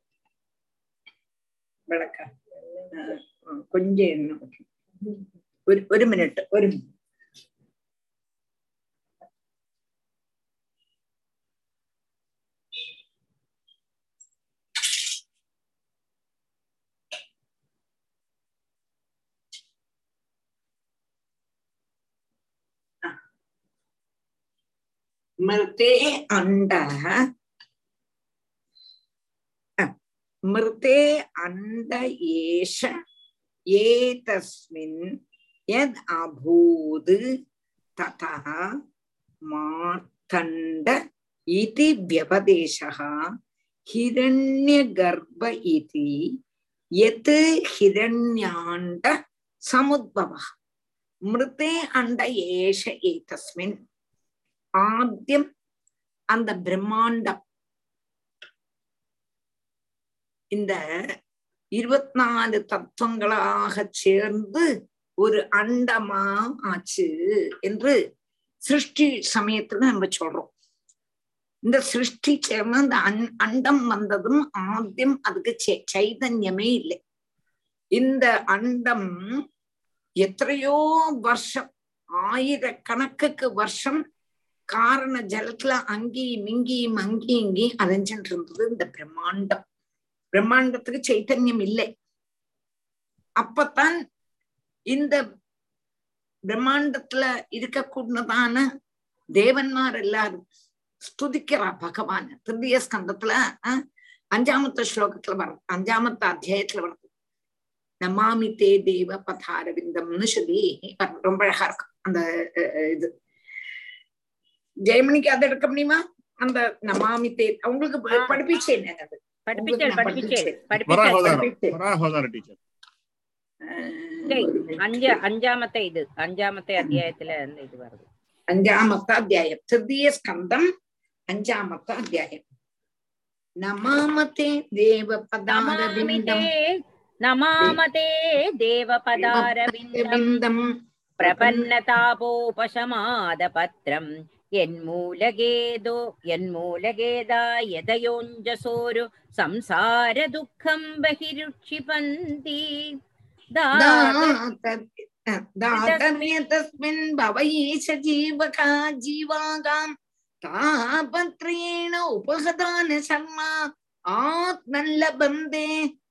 Speaker 2: விளக்க கொஞ்சம் எண்ணம் ഒരു ഒരു മിനിറ്റ് ഒരു മിനിറ്റ് मृते अण्डः मृते अण्ड एष एतस्मिन् यद् अभूत् ततः मार्तण्ड इति व्यपदेशः हिरण्यगर्भ इति यत् हिरण्याण्ड समुद्भवः मृते अण्ड एष एतस्मिन् ஆദ്യം அந்த பிரம்மாண்டம் இந்த இருபத்தி நாலு தத்துவங்களாக சேர்ந்து ஒரு அண்டமா ஆச்சு என்று சிருஷ்டி சமயத்துல நம்ம சொல்றோம் இந்த சிருஷ்டி சேர்ந்து அந்த அண் அண்டம் வந்ததும் ஆദ്യം அதுக்கு சை- சைதன்யமே இல்லை இந்த அண்டம் எத்தனையோ வருஷம் ஆயிரக்கணக்குக்கு வருஷம் காரண ஜலத்துல அங்கேயும் இங்கேயும் அங்கேயும் இங்கேயும் அலைஞ்சிட்டு இருந்தது இந்த பிரம்மாண்டம் பிரம்மாண்டத்துக்கு சைத்தன்யம் இல்லை அப்பத்தான் இந்த பிரம்மாண்டத்துல இருக்கக்கூடியதான தேவன்மார் எல்லாரும் ஸ்துதிக்கிறா பகவான் திருதிய ஸ்கந்தத்துல அஹ், அஞ்சாமத்த ஸ்லோகத்துல வருது அஞ்சாமத்த அத்தியாயத்துல வருது நமாமி தே தேவ பதாரவிந்தம்னு சொல்லி வருது. ரொம்ப அழகா இருக்கும் அந்த அஹ், அஹ், இது ஜெயமணிக்கு அதை எடுக்க முடியுமா அந்த நமாமி தே உங்களுக்கு ப- படிப்பிச்சேன் நான் அது
Speaker 14: പഠിപ്പിച്ചേൾ
Speaker 2: உங்களுக்கு நான்
Speaker 14: പഠിപ്പിച്ചേൾ
Speaker 2: படிப்பிச்சேன்.
Speaker 4: வராஹோதாரம்
Speaker 14: പഠിപ്പിച്ചേൾ
Speaker 4: வராஹோதாரம் டீச்சர்
Speaker 14: അഞ്ച അഞ്ചാമത്തെ ഇത് അഞ്ചാമത്തെ അധ്യായത്തിലെ ഇത് പറഞ്ഞു
Speaker 2: അഞ്ചാമത്തെ അധ്യായം തൃതീയ സ്കന്ധം അഞ്ചാമത്തെ അധ്യായം നമാമത്തെ ദേവപദാരവിന്ദം
Speaker 14: നമാമതേ ദേവപദാരവിന്ദം
Speaker 2: വിന്ദം
Speaker 14: പ്രപന്നതാപോപശമാദപത്രം യന്മൂലഗേദോ യന്മൂലഗേദാ യതയോഞ്ജസോരു സംസാര ദുഃഖം ബഹിരുക്ഷിപന്തി
Speaker 2: दातव्य तस्मिन् भवैष जीवका जीवागाम् तापत्रेण उपहदान शर्मा आत्मल्लबन्धे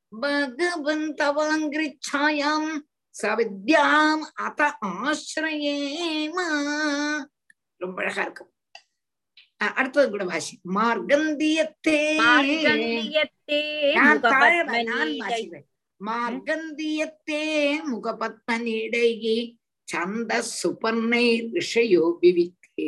Speaker 2: भगवन्तवाङ्घ्रिच्छायाम् சவித்யாம் அத ஆசிரயேம ரொம்ப அழகா இருக்கும் அஹ் அடுத்தது கூட வாசி மார்கந்தியத்தே
Speaker 14: மார்கந்தியத்தே
Speaker 2: நான் தாழ நான்
Speaker 14: முகபத்மநீடை
Speaker 2: வாசிக்கிறேன் மார்கந்தியத்தே முகபத்மனிடையே சந்த சுபர்ணை ரிஷயோ விவித்தே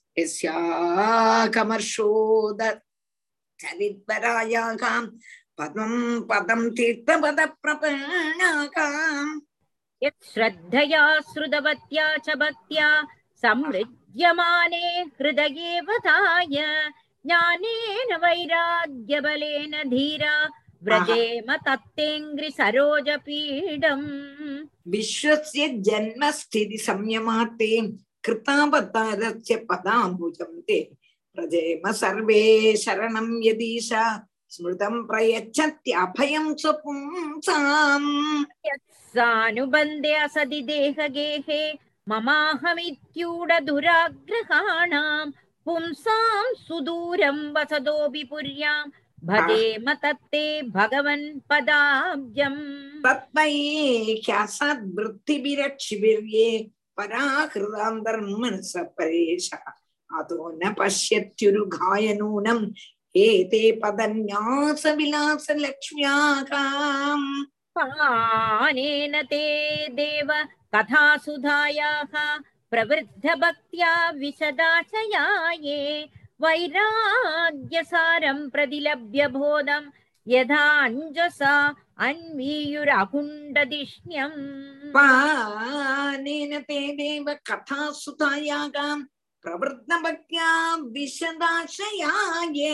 Speaker 2: யஸ்யாகமர்ஷோத சரித்வராயாகாம் பதம் பதம் தீர்த்தபத பிரபணாகாம்
Speaker 14: यत् श्रद्धया श्रुतवत्या च भक्त्या समृज्यमाने हृदये वधाय ज्ञानेन वैराग्यबलेन धीरा व्रजेम तत्तेऽङ्घ्रिसरोजपीडम्
Speaker 2: विश्वस्य जन्मस्थिति संयमाते कृतावतारस्य पदाम्बुजं ते प्रजेम सर्वे शरणं यदीशा स्मृतं प्रयच्छत्यभयं स्वपुंसाम्
Speaker 14: सानुबन्धे असदि देहगेहे ममाहमित्यूढदुराग्रहाणां पुंसां सुदूरं वसदोऽपि पुर्यां भजेम तत्ते भगवन् पदाब्जम्
Speaker 2: तत्मै ह्यसद्वृत्तिभिरक्षिभिर्ये पराहृदान्तर्मनस परेश अतो न पश्यत्युरुघाय नूनम् एते पदन्यासविलासलक्ष्म्याकाम्
Speaker 14: पानेन ते देव कथासुधायाः प्रवृद्धभक्त्या विशदाशयाये वैराग्यसारं प्रतिलभ्य बोधं यथाञ्जसा अन्वीयुरकुण्डधिष्ण्यम्
Speaker 2: पानेन ते देव कथासुतायागाम् प्रवृत्तभक्त्या विशदाशयाये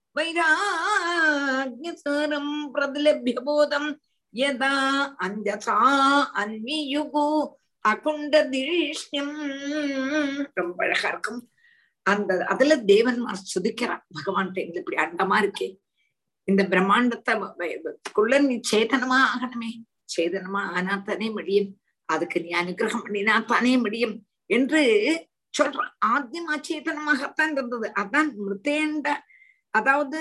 Speaker 2: वैराग्यसारं प्रतिलभ्य बोधम् यदा अञ्जसा अन्वियुगु அகுண்டதிஷ்யம் ரொம்ப அழகா இருக்கும் அந்த அதுல தேவன்மார் சுதிக்கிறான் பகவான்கிட்ட இந்த இப்படி அண்டமா இருக்கே இந்த பிரம்மாண்டத்தைக்குள்ள நீ சேதனமா ஆகணுமே சேதனமா ஆனா தானே முடியும் அதுக்கு நீ அனுகிரகம் பண்ணினா தானே முடியும் என்று சொல்றான் ஆദ്യം அச்சேதனமாகத்தான் இருந்தது அதான் மிருத்தேண்ட அதாவது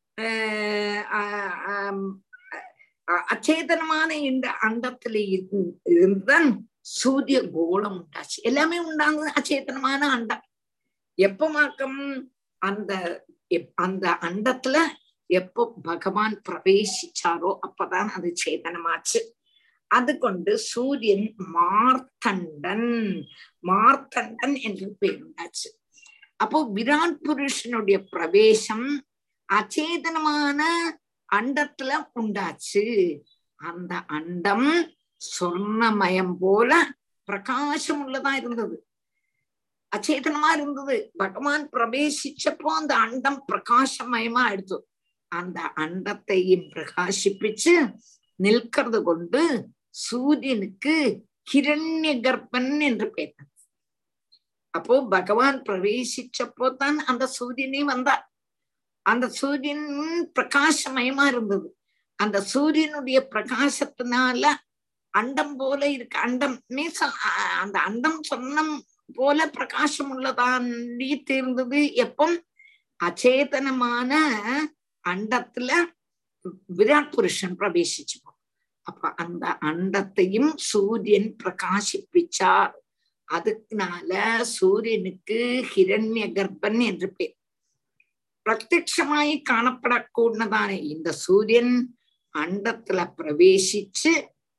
Speaker 2: அச்சேதனமான இந்த அண்டத்துல இருந்துதான் சூரிய கோலம் உண்டாச்சு எல்லாமே உண்டானது அச்சேதனமான அண்டம் எப்பமாக்கம் அந்த அந்த அண்டத்துல எப்போ பகவான் பிரவேசிச்சாரோ அப்பதான் அது சேதனமாச்சு அது கொண்டு சூரியன் மார்த்தண்டன் மார்த்தண்டன் என்று பேர் உண்டாச்சு அப்போ விராட் புருஷனுடைய பிரவேசம் அச்சேதனமான அண்டத்துல உண்டாச்சு அந்த அண்டம் சொர்ணமயம் போல பிரகாசம் உள்ளதா இருந்தது அச்சேதனமா இருந்தது பகவான் பிரவேசிச்சப்போ அந்த அண்டம் பிரகாசமயமா எடுத்து அந்த அண்டத்தையும் பிரகாசிப்பிச்சு நிற்கிறது கொண்டு சூரியனுக்கு ஹிரண்ய கர்ப்பன் என்று பேர் அப்போ பகவான் பிரவேசிச்சப்போ தான் அந்த சூரியனே வந்தார் அந்த சூரியன் பிரகாசமயமா இருந்தது அந்த சூரியனுடைய பிரகாசத்தினால அண்டம் போல இருக்கு அண்டம் மீன்ஸ் அந்த அண்டம் சொன்னம் போல பிரகாசம் உள்ளதாண்டி தீர்ந்தது எப்போ அச்சேதனமான அண்டத்துல விராட் புருஷன் பிரவேசிச்சுப்போம் அப்ப அந்த அண்டத்தையும் சூரியன் பிரகாசிப்பிச்சார் அதுக்குனால சூரியனுக்கு ஹிரண்ய கர்ப்பன் என்று பேர் பிரத்யமாய் காணப்படக்கூடதான இந்த சூரியன் அண்டத்துல பிரவேசிச்சு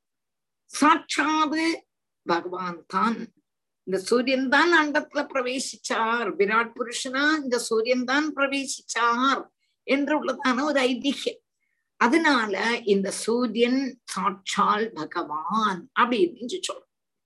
Speaker 2: சாட்சாது பகவான் தான் இந்த சூரியன் தான் அண்டத்துல பிரவேசிச்சார் விராட் புருஷனா இந்த சூரியன் தான் பிரவேசிச்சார் என்று உள்ளதான ஒரு ஐதிஹ்யம் அதனால இந்த சூரியன் சாட்சால் பகவான் அப்படின்னு சொல்றோம்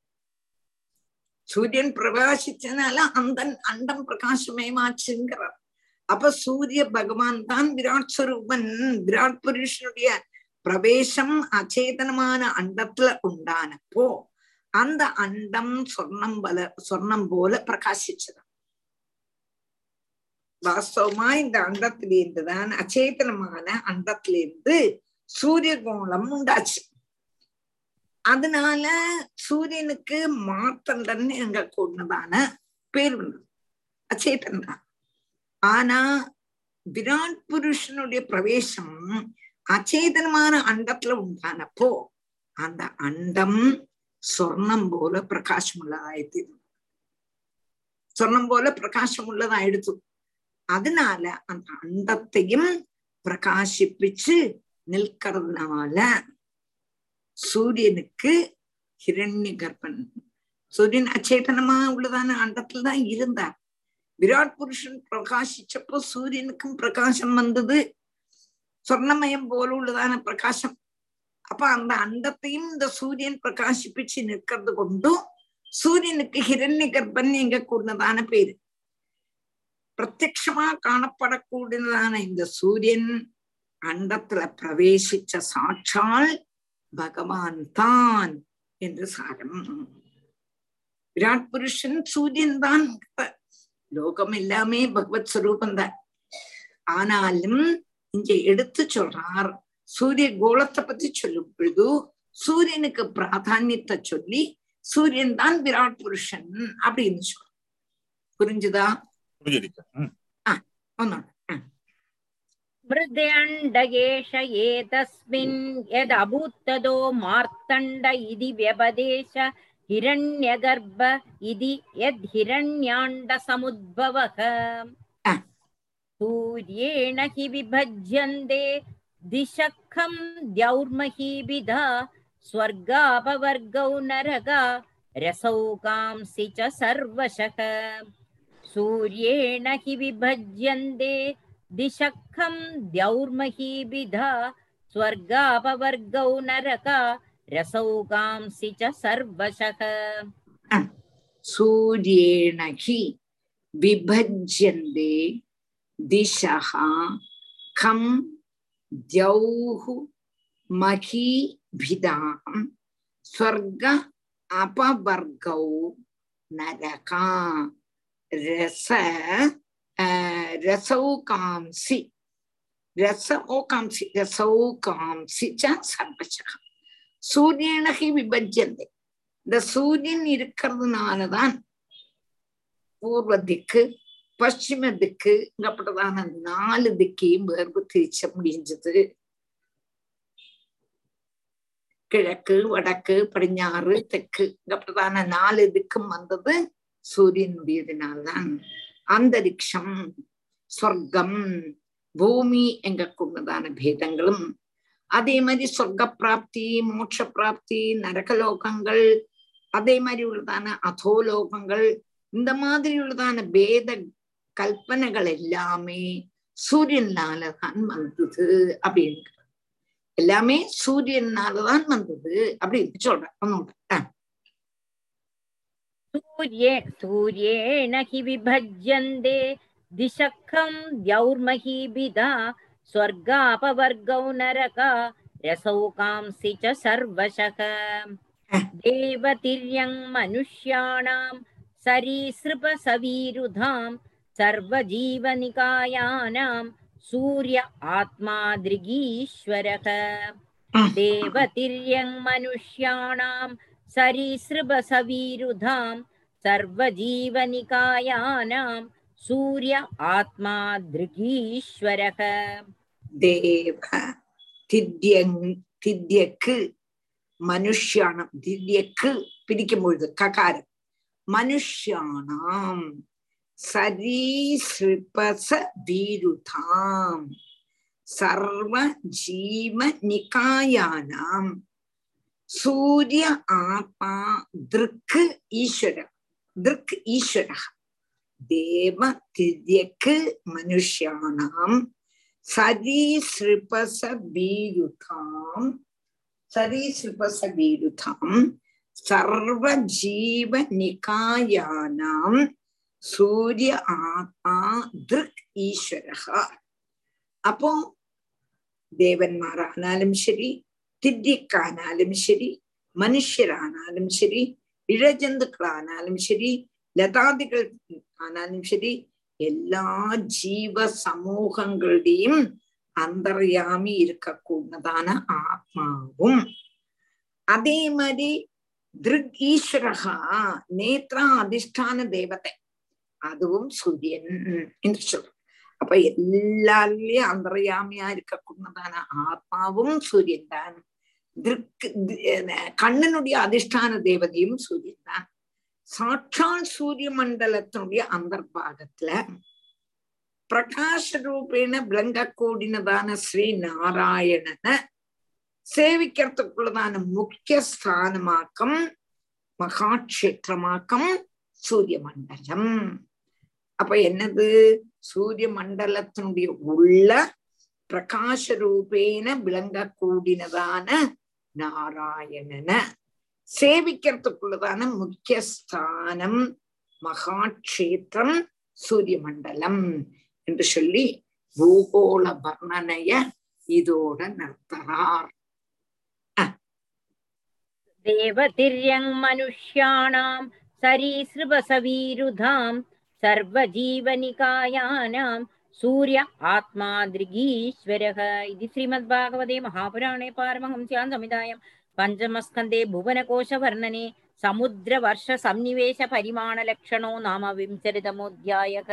Speaker 2: சூரியன் பிரகாசிச்சனால அந்த அண்டம் பிரகாசமயமாச்சுங்கிறார் அப்ப சூரிய பகவான் தான் விராட் ஸ்வரூபன் விராட் புருஷனுடைய பிரவேசம் அச்சேதனமான அண்டத்துல உண்டானப்போ அந்த அண்டம் சொர்ணம் பல சொர்ணம் போல பிரகாசிச்சது வாஸ்தவமா இந்த அண்டத்திலிருந்து தான் அச்சேதனமான அண்டத்திலிருந்து சூரிய கோலம் உண்டாச்சு அதனால சூரியனுக்கு மாத்தண்டன் எங்க கூடதான பேர் வந்தது அச்சேதன் தான் ஆனா விராட் புருஷனுடைய பிரவேசம் அச்சேதனமான அண்டத்துல உண்டானப்போ அந்த அண்டம் சொர்ணம் போல பிரகாசம் உள்ளதாயிடுது சொர்ணம் போல பிரகாசம் உள்ளதா எடுத்து அதனால அந்த அண்டத்தையும் பிரகாசிப்பிச்சு நிற்கிறதுனால சூரியனுக்கு ஹிரண்ய கர்ப்பன் சூரியன் அச்சேதனமா உள்ளதான அண்டத்துலதான் இருந்தார் விராட் புருஷன் பிரகாசிச்சப்போ சூரியனுக்கும் பிரகாசம் வந்தது சொர்ணமயம் போல உள்ளதான பிரகாசம் அப்ப அந்த அண்டத்தையும் இந்த சூரியன் பிரகாசிப்பிச்சு நிற்கிறது கொண்டும் சூரியனுக்கு ஹிரண்ய கர்ப்பன் எங்க கூடதான பேரு பிரத்யமா காணப்படக்கூடியதான இந்த சூரியன் அண்டத்துல பிரவேசிச்ச சாட்சால் பகவான் தான் என்று சாரம் விராட் புருஷன் சூரியன் தான் லோகம் எல்லாமே பகவத் ஸ்வரூபம் தான் ஆனாலும் இங்க எடுத்து சொல்றார் சூரிய கோலத்தை பத்தி சொல்லும் பொழுது சூரியனுக்கு பிராதானியத்தை சொல்லி சூரியன் தான் விராட் புருஷன் அப்படின்னு சொல்ற புரிஞ்சுதா ஒன்னொன்னு
Speaker 14: मृद्यण्डगेश एतस्मिन् यदभूत्तदो मार्तण्ड इति व्यपदेश हिरण्यगर्भ इति यद्हिरण्याण्डसमुद्भवः सूर्येण हि विभज्यन्ते दिशखं द्यौर्महीभिधा स्वर्गापवर्गौ नरका रसौ कांसि च सर्वशः सूर्येण हि विभज्यन्ते दिशखं द्यौर्महीभिधा स्वर्गापवर्गौ नरका रसौ कांसि च सर्वशः
Speaker 2: सूर्येण हि विभज्यन्ते दिशः खं द्यौः महीभिदां स्वर्ग अपवर्गौ नरका रस ரசௌகாம்சி ரசௌகாம்சி ரசௌகாம்சி ச சர்வசக சூரியனகை விபஜ்யந்தை இந்த சூரியன் இருக்கிறதுனாலதான் பூர்வ திக்கு பশ্চিம திக்கு இங்கப்பட்டதான நாலு திக்கையும் வேர்வு திரிச்ச முடிஞ்சது கிழக்கு வடக்கு பടിഞ്ഞാറ് தெற்கு இங்கப்பட்டதான நாலு திக்கும் வந்தது சூரியனுடையதினால்தான் அந்தரிக்ஷம் சொர்க்கம் பூமி எங்கக்கூடியதான பேதங்களும் அதே மாதிரி சொர்க்க பிராப்தி மோட்ச பிராப்தி நரகலோகங்கள் அதே மாதிரி உள்ளதான அதோலோகங்கள் இந்த மாதிரி உள்ளதான பேத கல்பனைகள் எல்லாமே சூரியனாலதான் வந்தது அப்படின்னு எல்லாமே சூரியனாலதான் வந்தது அப்படின்னு சொல்றேன் ஒன்னோட
Speaker 14: सूर्ये सूर्येण हि विभज्यन्ते दिशखं द्यौर्महीभिधा स्वर्गापवर्गौ नरका रसौ कांसि च सर्वशः देवतिर्यं मनुष्याणां सरीसृपसवीरुधां सर्वजीवनिकायानां सूर्य आत्मा दृगीश्वरः देवतिर्यं मनुष्याणां सरीसृपसवीरुधां सर्वजीवनिकायानां सूर्य आत्मा दृगीश्वरः
Speaker 2: தேவ தித்யங் தித்யக்கு மனுஷ்யானம் தித்யக்கு பிரிக்கும் பொழுது ககாரம் மனுஷ்யானாம் சரீசிருபச வீருதாம் சர்வ ஜீவ நிகாயானாம் சூரிய ஆத்மா திருக்கு ஈஸ்வர திருக் ஈஸ்வர தேவ தித்யக்கு மனுஷ்யானாம் சரீசிருபச வீருதாம் சரீசிருபச வீருதாம் சர்வ ஜீவ நிகாயானாம் சூரிய ஆத்மா திருக் ஈஸ்வரா அப்போ ദേവന്മാരാണാലും ശരി തിര്യക്കാനാലും ശരി മനുഷ്യരാണാലും ശരി ഇഴജന്തുക്കളാണാലും ശരി ലതാദികൾ ആണാലും ശരി எல்லா ஜீவ சமூகங்களுடையும் அந்தர்யாமி இருக்கக்கூடியதான ஆத்மாவும் அதே மாதிரி திருக் ஈஸ்வரகா நேத்ரா அதிஷ்டான தேவதை அதுவும் சூரியன் என்று சொல்றோம் அப்ப எல்லாருலயும் அந்தர்யாமியா இருக்கக்கூடியதான ஆத்மாவும் சூரியன் தான் திருக்கு கண்ணனுடைய அதிஷ்டான தேவதையும் சூரியன் தான் சாட்சால் சூரிய மண்டலத்தினுடைய அந்தர்பாகத்துல பிரகாசரூபேன விளங்கக்கூடினதான ஸ்ரீ நாராயணனை சேவிக்கிறதுக்குள்ளதான முக்கிய ஸ்தானமாக்கம் மகாட்சேத்திரமாக்கம் சூரிய மண்டலம் அப்ப என்னது சூரிய மண்டலத்தினுடைய உள்ள பிரகாச ரூபேன விளங்கக்கூடினதான நாராயணனை சேவிக்கிறதுக்குள்ளதான முக்கிய ஸ்தானம் மகாட்சேத்திரம் சூரிய மண்டலம் என்று சொல்லி பூகோள வர்ணனைய இதோட நிறுத்தறார்
Speaker 14: देवतिर्यङ् मनुष्याणां सरीसृपसवीरुधां सर्वजीवनिकायानां सूर्य आत्मा दृगीश्वरः इति श्रीमद्भागवते महापुराणे पारमहंस्यां संहितायां पञ्चमस्कन्धे भुवनकोशवर्णने समुद्रवर्षसन्निवेशपरिमाणलक्षणो नाम विंशतितमोऽध्यायः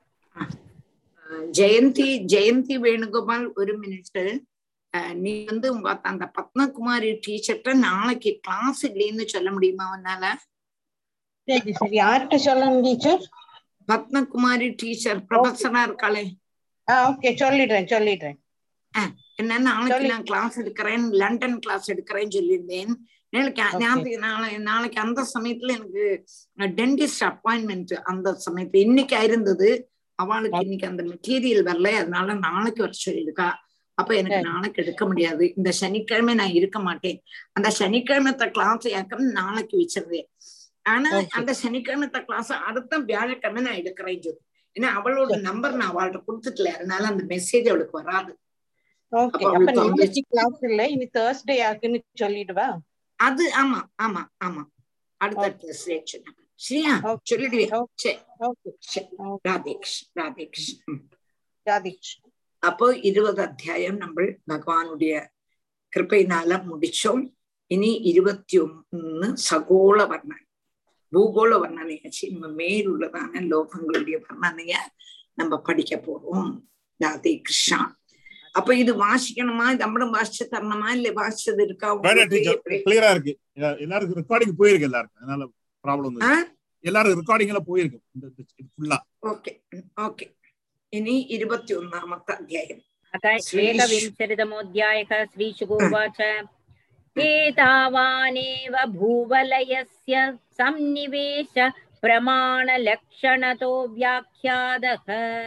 Speaker 2: ஜெயந்தி ஜெயந்தி வேணுகோபால் ஒரு மினிட் நீ வந்து உங்க அந்த பத்மகுமாரி டீச்சர்ட்ட நாளைக்கு கிளாஸ் இல்லைன்னு சொல்ல முடியுமா உன்னால
Speaker 12: சரி சரி யார்கிட்ட சொல்லணும் டீச்சர்
Speaker 2: பத்மகுமாரி டீச்சர் ப்ரொஃபஸரா இருக்காளே
Speaker 12: ஆ ஓகே சொல்லிடுறேன் சொல்லிடுறேன்
Speaker 2: என்ன நாளைக்கு நான் கிளாஸ் எடுக்கிறேன் லண்டன் கிளாஸ் எடுக்கிறேன்னு சொல்லியிருந்தேன் நாளைக்கு நாளைக்கு நாளை நாளைக்கு அந்த சமயத்துல எனக்கு டென்டிஸ்ட் அப்பாயின்மெண்ட் அந்த சமயத்துல இன்னைக்கு இருந்தது அவளுக்கு இன்னைக்கு அந்த மெட்டீரியல் வரல அதனால நாளைக்கு வர சொல்லியிருக்கா அப்ப எனக்கு நாளைக்கு எடுக்க முடியாது இந்த சனிக்கிழமை நான் இருக்க மாட்டேன் அந்த சனிக்கிழமத்த கிளாஸ் ஏக்கம் நாளைக்கு வச்சிருந்தேன் ஆனா அந்த சனிக்கிழமத்த கிளாஸ் அடுத்த வியாழக்கிழமை நான் எடுக்கிறேன் சொல்லி ஏன்னா அவளோட நம்பர் நான் அவள்கிட்ட கொடுத்துட்டல அதனால அந்த மெசேஜ் அவளுக்கு வராது
Speaker 12: ஓகே அப்ப நாளைக்கு கிளாஸ் இல்ல இனி தேர்ஸ்டே யாருக்குன்னு சொல்லிடுவா
Speaker 2: அது ஆமா ஆமா ஆமா அடுத்த தேர்ஸ்டே சொன்னாங்க சரியா சொல்லிடுவேன் ராதேஷ் ராதேஷ்
Speaker 12: ராதேஷ்
Speaker 2: அப்போ இருபது அத்தியாயம் நம்ம பகவானுடைய கிருப்பையினால முடிச்சோம் இனி இருபத்தி ஒன்னு சகோள வர்ணனை பூகோள வர்ணனையாச்சு நம்ம மேலுள்ளதான லோகங்களுடைய வர்ணனைய நம்ம படிக்க போறோம் ராதே கிருஷ்ணா அப்ப இது வாசிக்கணுமா நம்மளும் வாசிச்சு தரணுமா இல்ல வாசிச்சது இருக்கா
Speaker 4: கிளியரா இருக்கு எல்லாருக்கும் ரெக்கார்டிங் போயிருக்கு எல்லாருக்கும் அதனால ப்ராப்ளம் எல்லாரும் ரெக்கார்டிங் எல்லாம் போயிருக்கு ஃபுல்லா
Speaker 2: ஓகே ஓகே ഇനി ഇരുപത്തി ഒന്നാമത്തെ അധ്യായം
Speaker 14: एकविंशतितमोऽध्यायः श्रीशुकोवाच एतावानेव भूवलयस्य सन्निवेश प्रमाणलक्षणतो व्याख्यातः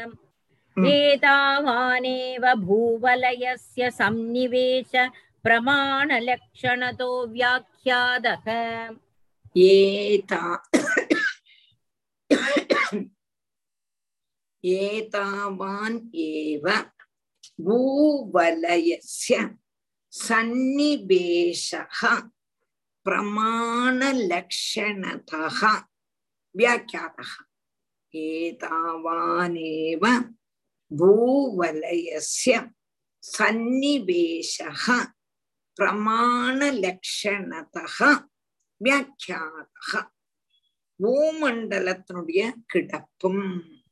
Speaker 14: एतावानेव भूवलयस्य सन्निवेश प्रमाणलक्षणतो व्याख्यातः
Speaker 2: एता एतावान् एव भूवलयस्य सन्निवेशः प्रमाणलक्षणतः व्याख्यातः एतावानेव भूवलयस्य सन्निवेशः प्रमाणलक्षणतः व्याख्यातः பூமண்டலத்தினுடைய கிடப்பும்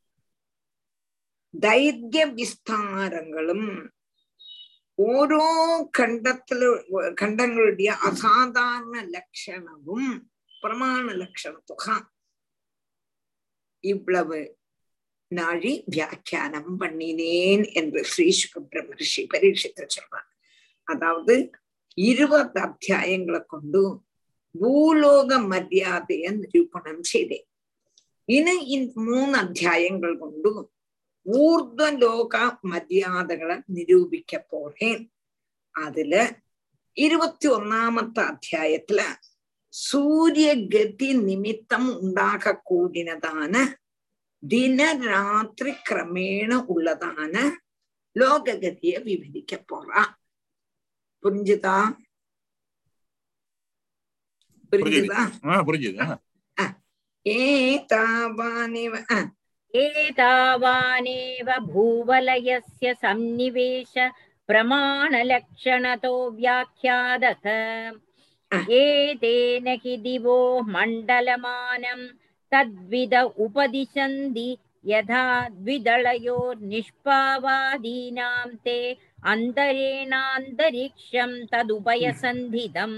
Speaker 2: தைரிய விஸ்தாரங்களும் ഓരോ ഖണ്ഡത്തില് ഖണ്ഡങ്ങളുടെ അസാധാരണ ലക്ഷണവും പ്രമാണ ലക്ഷണത്തുക இவ்வளவு நாழி வியாக்கியானம் பண்ணினேன் என்று ஸ்ரீ சுகபிரமர்ஷி பரீட்சித்து சொல்றார் அதாவது இருபது அத்தியாயங்களை கொண்டு ഭൂലോക മര്യാദയെ നിരൂപണം ചെയ്തേ ഇനി ഈ മൂന്ന് അധ്യായങ്ങൾ കൊണ്ടു ഊർധ്വലോക മര്യാദകളെ നിരൂപിക്ക പോറേൻ അതില് ഇരുപത്തി ഒന്നാമത്തെ അധ്യായത്തില് സൂര്യഗതി നിമിത്തം ഉണ്ടാകക്കൂടിനതാണ് ദിനരാത്രി ക്രമേണ ഉള്ളതാണ് ലോകഗതിയെ വിവരിക്ക പോറ പുരിഞ്ചുതാ புரிஞ்சுதா
Speaker 4: புரிஞ்சுது
Speaker 2: ஏதாவானேவ
Speaker 14: एतावानेव भूवलयस्य सन्निवेश प्रमाणलक्षणतो व्याख्यातः एतेन हि दिवो मण्डलमानं तद्विद उपदिशन्ति यथा द्विदलयोर्निष्पावादीनां ते अन्तरेणान्तरिक्षं तदुपयसन्धितम्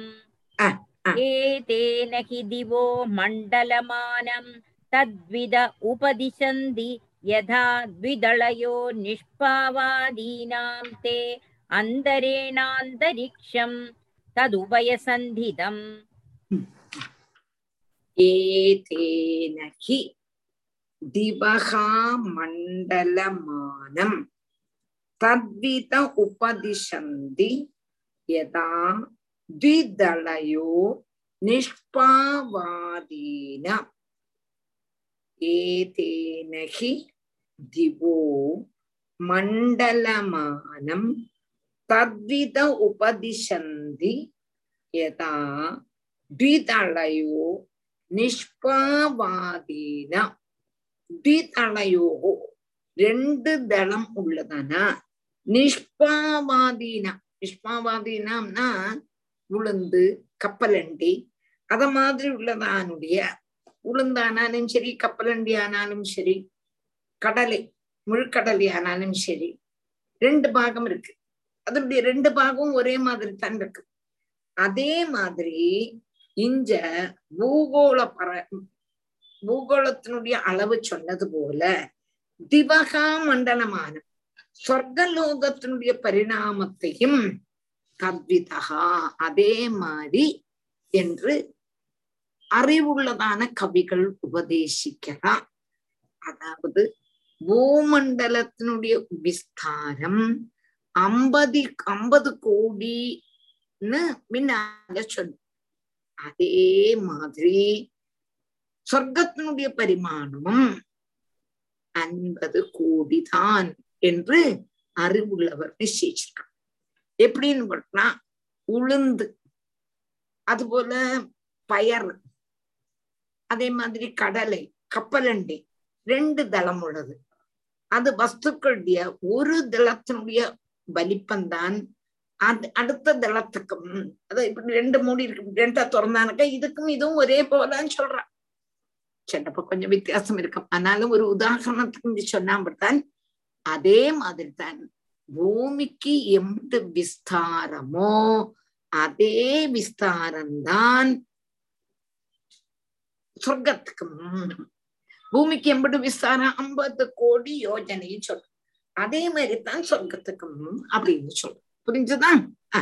Speaker 14: एतेन हि दिवो मण्डलमानं तद्विद उपदिशन्ति यथा द्विदलयो निष्पावादीनां ते अन्तरेणान्तरिक्षं तदुभयसन्धितम्
Speaker 2: ஏதேன ஹி திவகா மண்டலமானம் தத்வித உபதிஷந்தி யதா द्विदलयो निष्पावादीन एतेन हि दिवो मण्डलमानं तद्विद उपदिशन्ति यथा द्विदलयो நிஷ்பாவாதீன ദ്വിതളയോഹോ രണ്ട് ദളം ഉള്ളതാണ് நிஷ்பாவாதீன நிஷ்பாவாதீனம்னா உளுந்து கப்பலண்டி அத மாதிரி உள்ளதானுடைய உளுந்தானாலும் சரி கப்பலண்டி ஆனாலும் சரி கடலை முழுக்கடலை ஆனாலும் சரி ரெண்டு பாகம் இருக்கு அதனுடைய ரெண்டு பாகம் ஒரே மாதிரி தான் இருக்கு அதே மாதிரி இஞ்ச பூகோள பர பூகோளத்தினுடைய அளவு சொன்னது போல திவகா மண்டலமான சொர்க்கலோகத்தினுடைய பரிணாமத்தையும் கவ்விதகா அதே மாதிரி என்று அறிவுள்ளதான கவிகள் உபதேசிக்கிறார் அதாவது பூமண்டலத்தினுடைய விஸ்தாரம் ஐம்பது ஐம்பது கோடின்னு முன்னால சொன்ன அதே மாதிரி சொர்க்கத்தினுடைய பரிமாணமும் ஐம்பது கோடிதான் என்று அறிவுள்ளவர் நிச்சயிச்சிருக்கார் எப்படின்னு பார்த்தா உளுந்து அதுபோல பயர் அதே மாதிரி கடலை கப்பலண்டி ரெண்டு தளம் உள்ளது அது வஸ்துக்களுடைய ஒரு தளத்தினுடைய வலிப்பந்தான் அது அடுத்த தளத்துக்கும் அதான் இப்படி ரெண்டு மூடி இருக்கு ரெண்டா திறந்தானுக்க இதுக்கும் இதுவும் ஒரே போலன்னு சொல்றான் சின்னப்ப கொஞ்சம் வித்தியாசம் இருக்கும் ஆனாலும் ஒரு உதாரணத்துக்கு சொன்னாம்பத்தான் அதே மாதிரி தான் பூமிக்கு எம்பது விஸ்தாரமோ அதே விஸ்தாரம்தான் சொர்க்கத்துக்கும் பூமிக்கு எம்பது விஸ்தாரம் ஐம்பது கோடி யோஜனையும் சொல்றோம் அதே மாதிரி தான் சொர்க்கத்துக்கும் அப்படின்னு சொல்றோம் புரிஞ்சுதா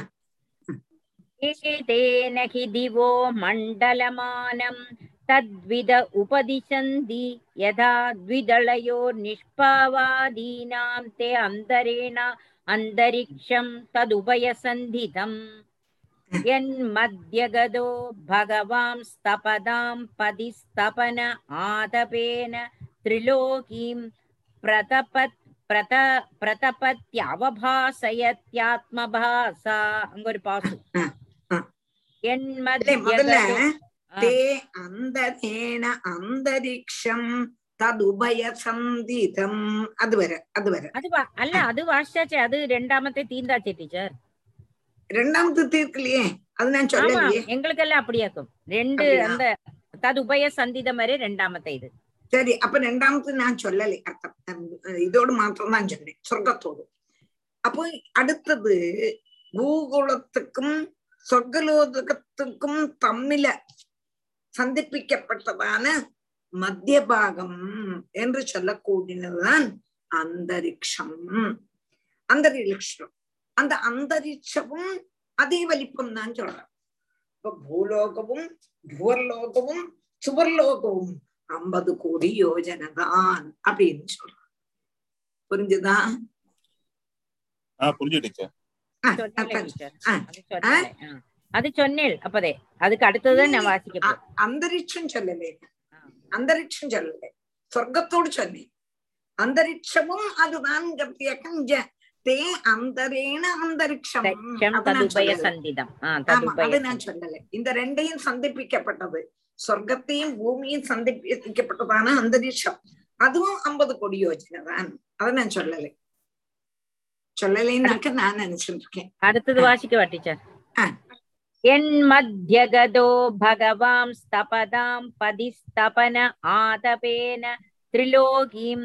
Speaker 14: एतेन हि दिवो मण्डलमानं तद्विद उपदिशन्ति यथा द्विदलयो निष्पावादीनां ते अन्तरेण अन्तरिक्षं तदुभयसन्धितम् यन्मध्यगतो भगवांस्तपदां पदिस्तपन आतपेन त्रिलोकीं प्रतपत् பிரத பிரதபத்யவபாசயத்யாத்மபாசா அங்க ஒரு பாசு என்
Speaker 2: முதல்ல தே அந்தரேண அந்தரிக்ஷம் ததுபய சந்திதம் அது வர அது வர
Speaker 14: அது அல்ல அது வாசிச்சாச்சு அது ரெண்டாமത്തെ தீந்தாச்சு டீச்சர்
Speaker 2: ரெண்டாமத்து தீர்க்கலையே அது நான் சொல்லலையே
Speaker 14: எங்களுக்கெல்லாம் அப்படியாக்கும் ரெண்டு அந்த தது உபய சந்திதம் வரை ரெண்டாமത്തെ இது
Speaker 2: சரி அப்ப ரெண்டாமது நான் சொல்லலை அர்த்தம் இதோடு மாத்திரம் தான் சொன்னேன் சொர்க்கத்தோடு அப்போ அடுத்தது பூகோளத்துக்கும் சொர்க்கலோகத்துக்கும் தம்மில சந்திப்பிக்கப்பட்டதான மத்திய பாகம் என்று சொல்லக்கூடியதுதான் அந்தரிக்ஷம் அந்தரிக்ஷம் அந்த அந்தரிக்ஷமும் அதே வலிப்பம் தான் சொல்றேன் இப்ப பூலோகமும் புவர்லோகமும் சுவர்லோகமும் ஐம்பது கோடி யோஜனை தான் அப்படின்னு சொல்றான் புரிஞ்சுதா
Speaker 4: புரிஞ்சுடுச்சு
Speaker 14: அது சொன்னேன் அப்பதே அதுக்கு அடுத்ததுதான் நான் வாசிக்க
Speaker 2: அந்தரிக்ஷம் சொல்லலே அந்தரிக்ஷம் சொல்லல சொர்க்கத்தோடு சொன்னேன் அந்தரிக்ஷமும் அதுதான் தே அந்தரேன அந்தரிக்ஷம் அது நான் சொல்லல இந்த ரெண்டையும் சந்திப்பிக்கப்பட்டது சொர்க்கத்தையும் பூமியும் சந்திப்பிக்கப்பட்டதான அந்தரிக்ஷம் அதுவும் ஐம்பது கோடி யோஜனை தான் அதை நான் சொல்லலை சொல்லலைன்னாக்க நான் நினைச்சிட்டு இருக்கேன்
Speaker 14: அடுத்தது வாசிக்க டீச்சர் என் மத்தியகதோ பகவாம் ஸ்தபதாம் பதிஸ்தபன ஆதபேன திரிலோகீம்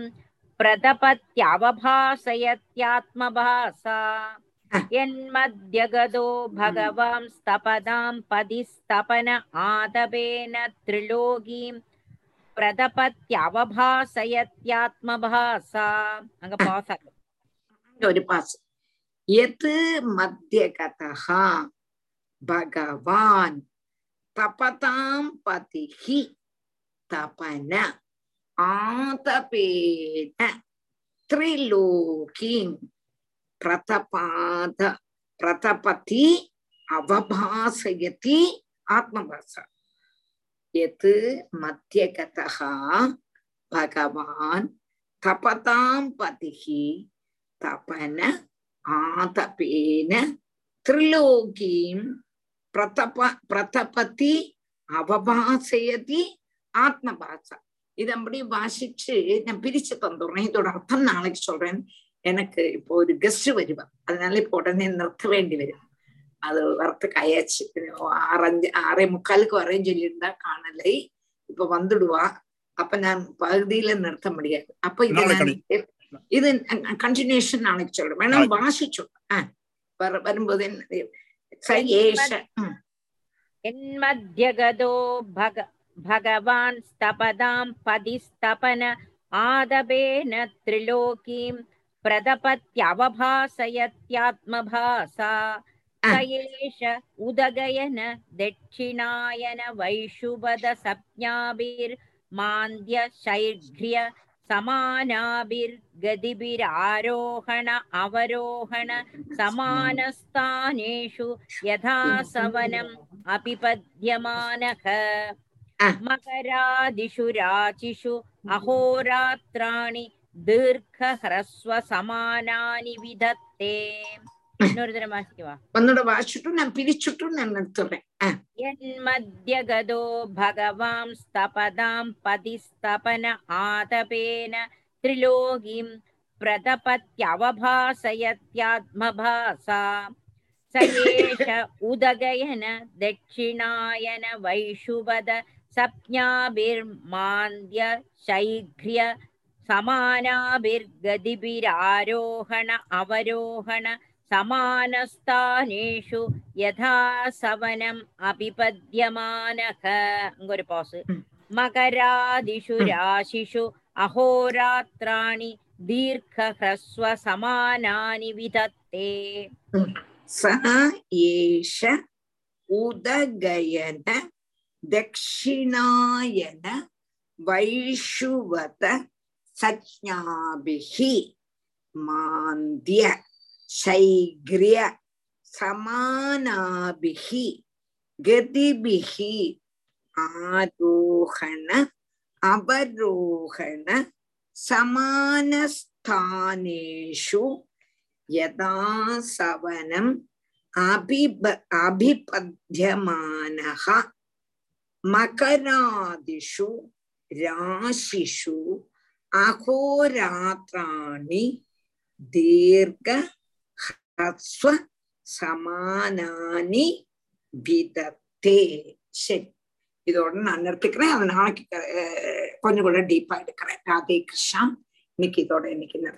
Speaker 14: प्रतपत्यवभासयत्यात्मभासा यन्मध्यगतो भगवां स्तपदां पदिस्तपन आदपेन त्रिलोकीं பிரதபத்யவபாசயத்யாத்மபாசா அங்க பாஸ் ஆகும்
Speaker 2: ഒരു പാസ് യത് മധ്യഗതഃ ഭഗവാൻ തപതാം പതിഹി തപന ആതപേന ത്രിലോകീം പ്രതപാത പ്രതപതി അവഭാസയതി ആത്മഭാസ യത് മധ്യഗതഃ ഭഗവാൻ തപതാം പതിഹി തപന ആതപേന ത്രിലോകീം പ്രതപ പ്രതപതി அவபாசயதி ஆத்மபாச இது அப்படி வாசிச்சு நான் பிரிச்சு தந்துடுறேன் இதோட அர்த்தம் நாளைக்கு சொல்றேன் எனக்கு இப்போ ஒரு கெஸ்ட் வருவா அதனால இப்போ உடனே நிறுத்த வேண்டி வரும் அது வரத்துக்கு ஆயாச்சு ஆறஞ்சு ஆறே முக்காலுக்கு வரேன்னு சொல்லியிருந்தா காணலை இப்ப வந்துடுவா அப்ப நான் பகுதியில நிறுத்த முடியாது அப்ப இது நான் இது கண்டினியூஷன் நாளைக்கு சொல்றேன் வேணா வாசிச்சு வர வரும்போது என்ன சயேஷ
Speaker 14: என்மத்யகதோ பக भगवान् स्तपदां पदिस्तपन आदपेन त्रिलोकीं प्रदपत्यवभासयत्यात्मभासा स एष उदगयन दक्षिणायन वैशुवद सप्ज्ञाभिर्मान्द्य शैघ्र्य समानाभिर्गतिभिरारोहण अवरोहण समानस्थानेषु यथा सवनम् अपिपद्यमानः मकरादिषु राचिषु अहोरात्राणि दीर्घह्रस्व समानानि विधत्ते இன்னொரு வாசிக்கவா
Speaker 2: ஒன்னோட வாசிச்சுட்டு நான் பிரிச்சுட்டு நான் நிறுத்துறேன்
Speaker 14: यन्मध्यगदो भगवां स्तपदां पतिस्तपन आतपेन त्रिलोकीं प्रतपत्यवभासयत्यात्मभासा स एष उदगयन दक्षिणायन वैशुवद सप्ज्ञाभिर्मान्द्य शैघ्र्य समानाभिर्गतिभिरारोहण अवरोहण സമാനസ്ഥാനേഷു യഥാ സവനം അപിപദ്യമാനഃ ഒരു പോസ് മകരാദിഷു രാശിഷു അഹോരാത്രാണി ദീർഘഹ്രസ്വ സമാനാനി വിധത്തെ
Speaker 2: സഹ ഏഷ ഉദഗയന ദക്ഷിണായന വൈഷുവത സജ്ഞാഭിः മാന്ദ്യ ശൈഗ്ര്യ സമാനാഭിः ഗതിഭിः ആരോഹണ അവരോഹണ സമാനസ്ഥാനേഷു യഥാ സവനം അഭിപ അഭിപദ്യമാനഃ മകരാദിഷു രാശിഷു അഹോരാത്രാണി ദീർഘ ഹ്രസ്വ சமானானி விதத்தே சரி இதோட நான் நிறுத்திக்கிறேன் அதை நாளைக்கு கொஞ்சம் கூட டீப்பா எடுக்கிறேன் ராதே கிருஷ்ணா இன்னைக்கு இதோட இன்னைக்கு